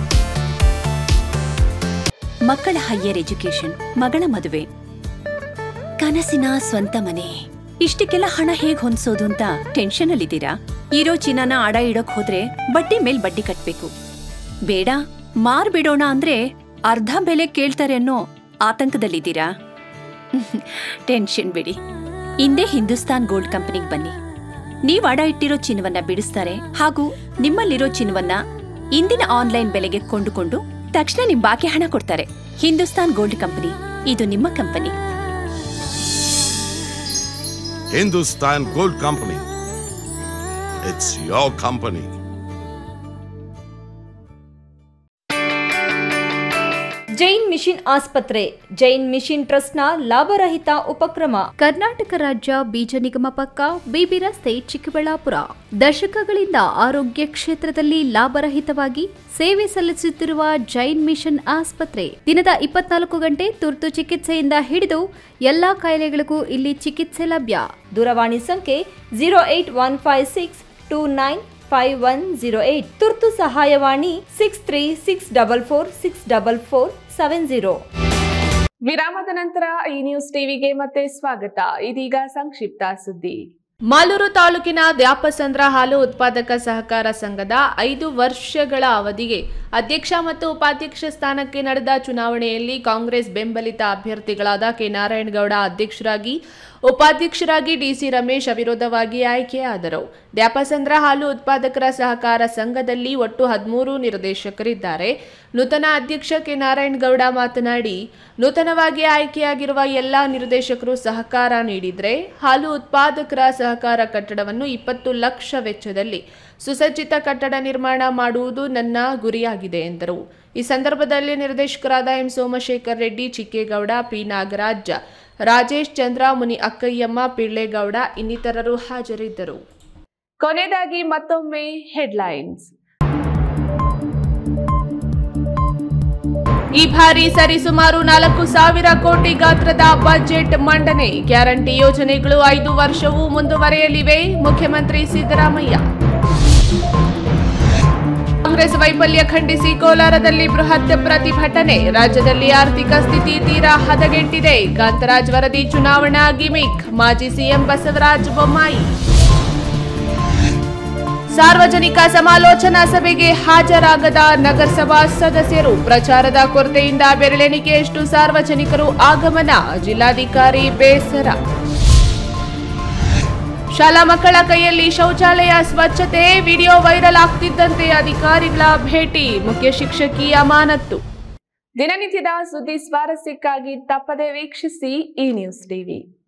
ಮಕ್ಕಳ ಹೈಯರ್ ಎಜುಕೇಶನ್ ಮಗಳ ಮದುವೆ ಕನಸಿನ ಸ್ವಂತ ಮನೆ ಇಷ್ಟಕ್ಕೆಲ್ಲ ಹಣ ಹೇಗ್ ಹೊಂದ್ಸೋದು ಅಂತ ಟೆನ್ಷನ್ ಅಲ್ಲಿದ್ದೀರಾ ಇರೋ ಚಿನ್ನನ ಅಡ ಇಡೋಕ್ ಹೋದ್ರೆ ಬಡ್ಡಿ ಮೇಲ್ ಬಡ್ಡಿ ಕಟ್ಬೇಕು ಬೇಡ ಮಾರ್ಬಿಡೋಣ ಅಂದ್ರೆ ಅರ್ಧ ಬೆಲೆ ಕೇಳ್ತಾರೆ ಅನ್ನೋ ಆತಂಕದಲ್ಲಿದ್ದೀರಾ ಟೆನ್ಷನ್ ಬಿಡಿ ಹಿಂದೆ ಹಿಂದೂಸ್ತಾನ್ ಗೋಲ್ಡ್ ಕಂಪನಿಗೆ ಬನ್ನಿ ನೀವ್ ಅಡ ಇಟ್ಟಿರೋ ಚಿನ್ನವನ್ನ ಬಿಡಿಸ್ತಾರೆ ಹಾಗೂ ನಿಮ್ಮಲ್ಲಿರೋ ಚಿನ್ನವನ್ನ ಇಂದಿನ ಆನ್ಲೈನ್ ಬೆಲೆಗೆ ಕೊಂಡುಕೊಂಡು ತಕ್ಷಣ ನಿಮ್ ಬಾಕಿ ಹಣ ಕೊಡ್ತಾರೆ ಹಿಂದೂಸ್ತಾನ್ ಗೋಲ್ಡ್ ಕಂಪನಿ ಇದು ನಿಮ್ಮ company Hindustan Gold Company. It's your company. Jain mission ಆಸ್ಪತ್ರೆ ಜೈನ್ ಮಿಷನ್ ಟ್ರಸ್ಟ್ನ ಲಾಭರಹಿತ ಉಪಕ್ರಮ ಕರ್ನಾಟಕ ರಾಜ್ಯ ಬೀಜ ನಿಗಮ ಪಕ್ಕ ಬಿಬಿ ರಸ್ತೆ ಚಿಕ್ಕಬಳ್ಳಾಪುರ ದಶಕಗಳಿಂದ ಆರೋಗ್ಯ ಕ್ಷೇತ್ರದಲ್ಲಿ ಲಾಭರಹಿತವಾಗಿ ಸೇವೆ ಸಲ್ಲಿಸುತ್ತಿರುವ ಜೈನ್ ಮಿಷನ್ ಆಸ್ಪತ್ರೆ ದಿನದ ಇಪ್ಪತ್ನಾಲ್ಕು ಗಂಟೆ ತುರ್ತು ಚಿಕಿತ್ಸೆಯಿಂದ ಹಿಡಿದು ಎಲ್ಲಾ ಕಾಯಿಲೆಗಳಿಗೂ ಇಲ್ಲಿ ಚಿಕಿತ್ಸೆ ಲಭ್ಯ ದೂರವಾಣಿ ಸಂಖ್ಯೆ zero eight one five six two nine five one zero eight ತುರ್ತು ಸಹಾಯವಾಣಿ six three six double four six double four seven zero ವಿರಾಮದ ನಂತರ ಈ ನ್ಯೂಸ್ ಟಿವಿಗೆ ಮತ್ತೆ ಸ್ವಾಗತ ಇದೀಗ ಸಂಕ್ಷಿಪ್ತ ಸುದ್ದಿ ಮಾಲೂರು ತಾಲೂಕಿನ ದ್ಯಾಪಸಂದ್ರ ಹಾಲು ಉತ್ಪಾದಕ ಸಹಕಾರ ಸಂಘದ ಐದು ವರ್ಷಗಳ ಅವಧಿಗೆ ಅಧ್ಯಕ್ಷ ಮತ್ತು ಉಪಾಧ್ಯಕ್ಷ ಸ್ಥಾನಕ್ಕೆ ನಡೆದ ಚುನಾವಣೆಯಲ್ಲಿ ಕಾಂಗ್ರೆಸ್ ಬೆಂಬಲಿತ ಅಭ್ಯರ್ಥಿಗಳಾದ ಕೆ ನಾರಾಯಣಗೌಡ ಅಧ್ಯಕ್ಷರಾಗಿ ಉಪಾಧ್ಯಕ್ಷರಾಗಿ ಡಿಸಿ ರಮೇಶ್ ಅವಿರೋಧವಾಗಿ ಆಯ್ಕೆಯಾದರು ದ್ಯಾಪಸಂದ್ರ ಹಾಲು ಉತ್ಪಾದಕರ ಸಹಕಾರ ಸಂಘದಲ್ಲಿ ಒಟ್ಟು ಹದಿಮೂರು ನಿರ್ದೇಶಕರಿದ್ದಾರೆ ನೂತನ ಅಧ್ಯಕ್ಷ ಕೆ ನಾರಾಯಣಗೌಡ ಮಾತನಾಡಿ ನೂತನವಾಗಿ ಆಯ್ಕೆಯಾಗಿರುವ ಎಲ್ಲ ನಿರ್ದೇಶಕರು ಸಹಕಾರ ನೀಡಿದ್ರೆ ಹಾಲು ಉತ್ಪಾದಕರ ಸಹಕಾರ ಕಟ್ಟಡವನ್ನು ಇಪ್ಪತ್ತು ಲಕ್ಷ ವೆಚ್ಚದಲ್ಲಿ ಸುಸಜ್ಜಿತ ಕಟ್ಟಡ ನಿರ್ಮಾಣ ಮಾಡುವುದು ನನ್ನ ಗುರಿಯಾಗಿದೆ ಎಂದರು ಈ ಸಂದರ್ಭದಲ್ಲಿ ನಿರ್ದೇಶಕರಾದ ಎಂ ಸೋಮಶೇಖರ್ ರೆಡ್ಡಿ ಚಿಕ್ಕೇಗೌಡ ಪಿ ನಾಗರಾಜ್ ರಾಜೇಶ್ ಚಂದ್ರ ಮುನಿ ಅಕ್ಕಯ್ಯಮ್ಮ ಪಿಳ್ಳೆಗೌಡ ಇನ್ನಿತರರು ಹಾಜರಿದ್ದರು ಕೊನೆಯದಾಗಿ ಮತ್ತೊಮ್ಮೆ ಹೆಡ್ಲೈನ್ಸ್ ಈ ಬಾರಿ ಸರಿಸುಮಾರು ನಾಲ್ಕು ಸಾವಿರ ಕೋಟಿ ಗಾತ್ರದ ಬಜೆಟ್ ಮಂಡನೆ ಗ್ಯಾರಂಟಿ ಯೋಜನೆಗಳು ಐದು ವರ್ಷವೂ ಮುಂದುವರೆಯಲಿವೆ ಮುಖ್ಯಮಂತ್ರಿ ಸಿದ್ದರಾಮಯ್ಯ ಕಾಂಗ್ರೆಸ್ ವೈಫಲ್ಯ ಖಂಡಿಸಿ ಕೋಲಾರದಲ್ಲಿ ಬೃಹತ್ ಪ್ರತಿಭಟನೆ ರಾಜ್ಯದಲ್ಲಿ ಆರ್ಥಿಕ ಸ್ಥಿತಿ ತೀರಾ ಹದಗೆಟ್ಟಿದೆ ಕಾಂತರಾಜ್ ವರದಿ ಚುನಾವಣಾ ಗಿಮಿಕ್ ಮಾಜಿ ಸಿಎಂ ಬಸವರಾಜ ಬೊಮ್ಮಾಯಿ ಸಾರ್ವಜನಿಕ ಸಮಾಲೋಚನಾ ಸಭೆಗೆ ಹಾಜರಾಗದ ನಗರಸಭಾ ಸದಸ್ಯರು ಪ್ರಚಾರದ ಕೊರತೆಯಿಂದ ಬೆರಳೆಣಿಕೆಯಷ್ಟು ಸಾರ್ವಜನಿಕರು ಆಗಮನ ಜಿಲ್ಲಾಧಿಕಾರಿ ಬೇಸರ ಶಾಲಾ ಮಕ್ಕಳ ಕೈಯಲ್ಲಿ ಶೌಚಾಲಯ ಸ್ವಚ್ಛತೆ ವಿಡಿಯೋ ವೈರಲ್ ಆಗ್ತಿದ್ದಂತೆ ಅಧಿಕಾರಿಗಳ ಭೇಟಿ ಮುಖ್ಯ ಶಿಕ್ಷಕಿ ಅಮಾನತ್ತು ದಿನನಿತ್ಯದ ಸುದ್ದಿ ಸ್ವಾರಸ್ಯಕ್ಕಾಗಿ ತಪ್ಪದೆ ವೀಕ್ಷಿಸಿ ಈ ನ್ಯೂಸ್ ಟಿವಿ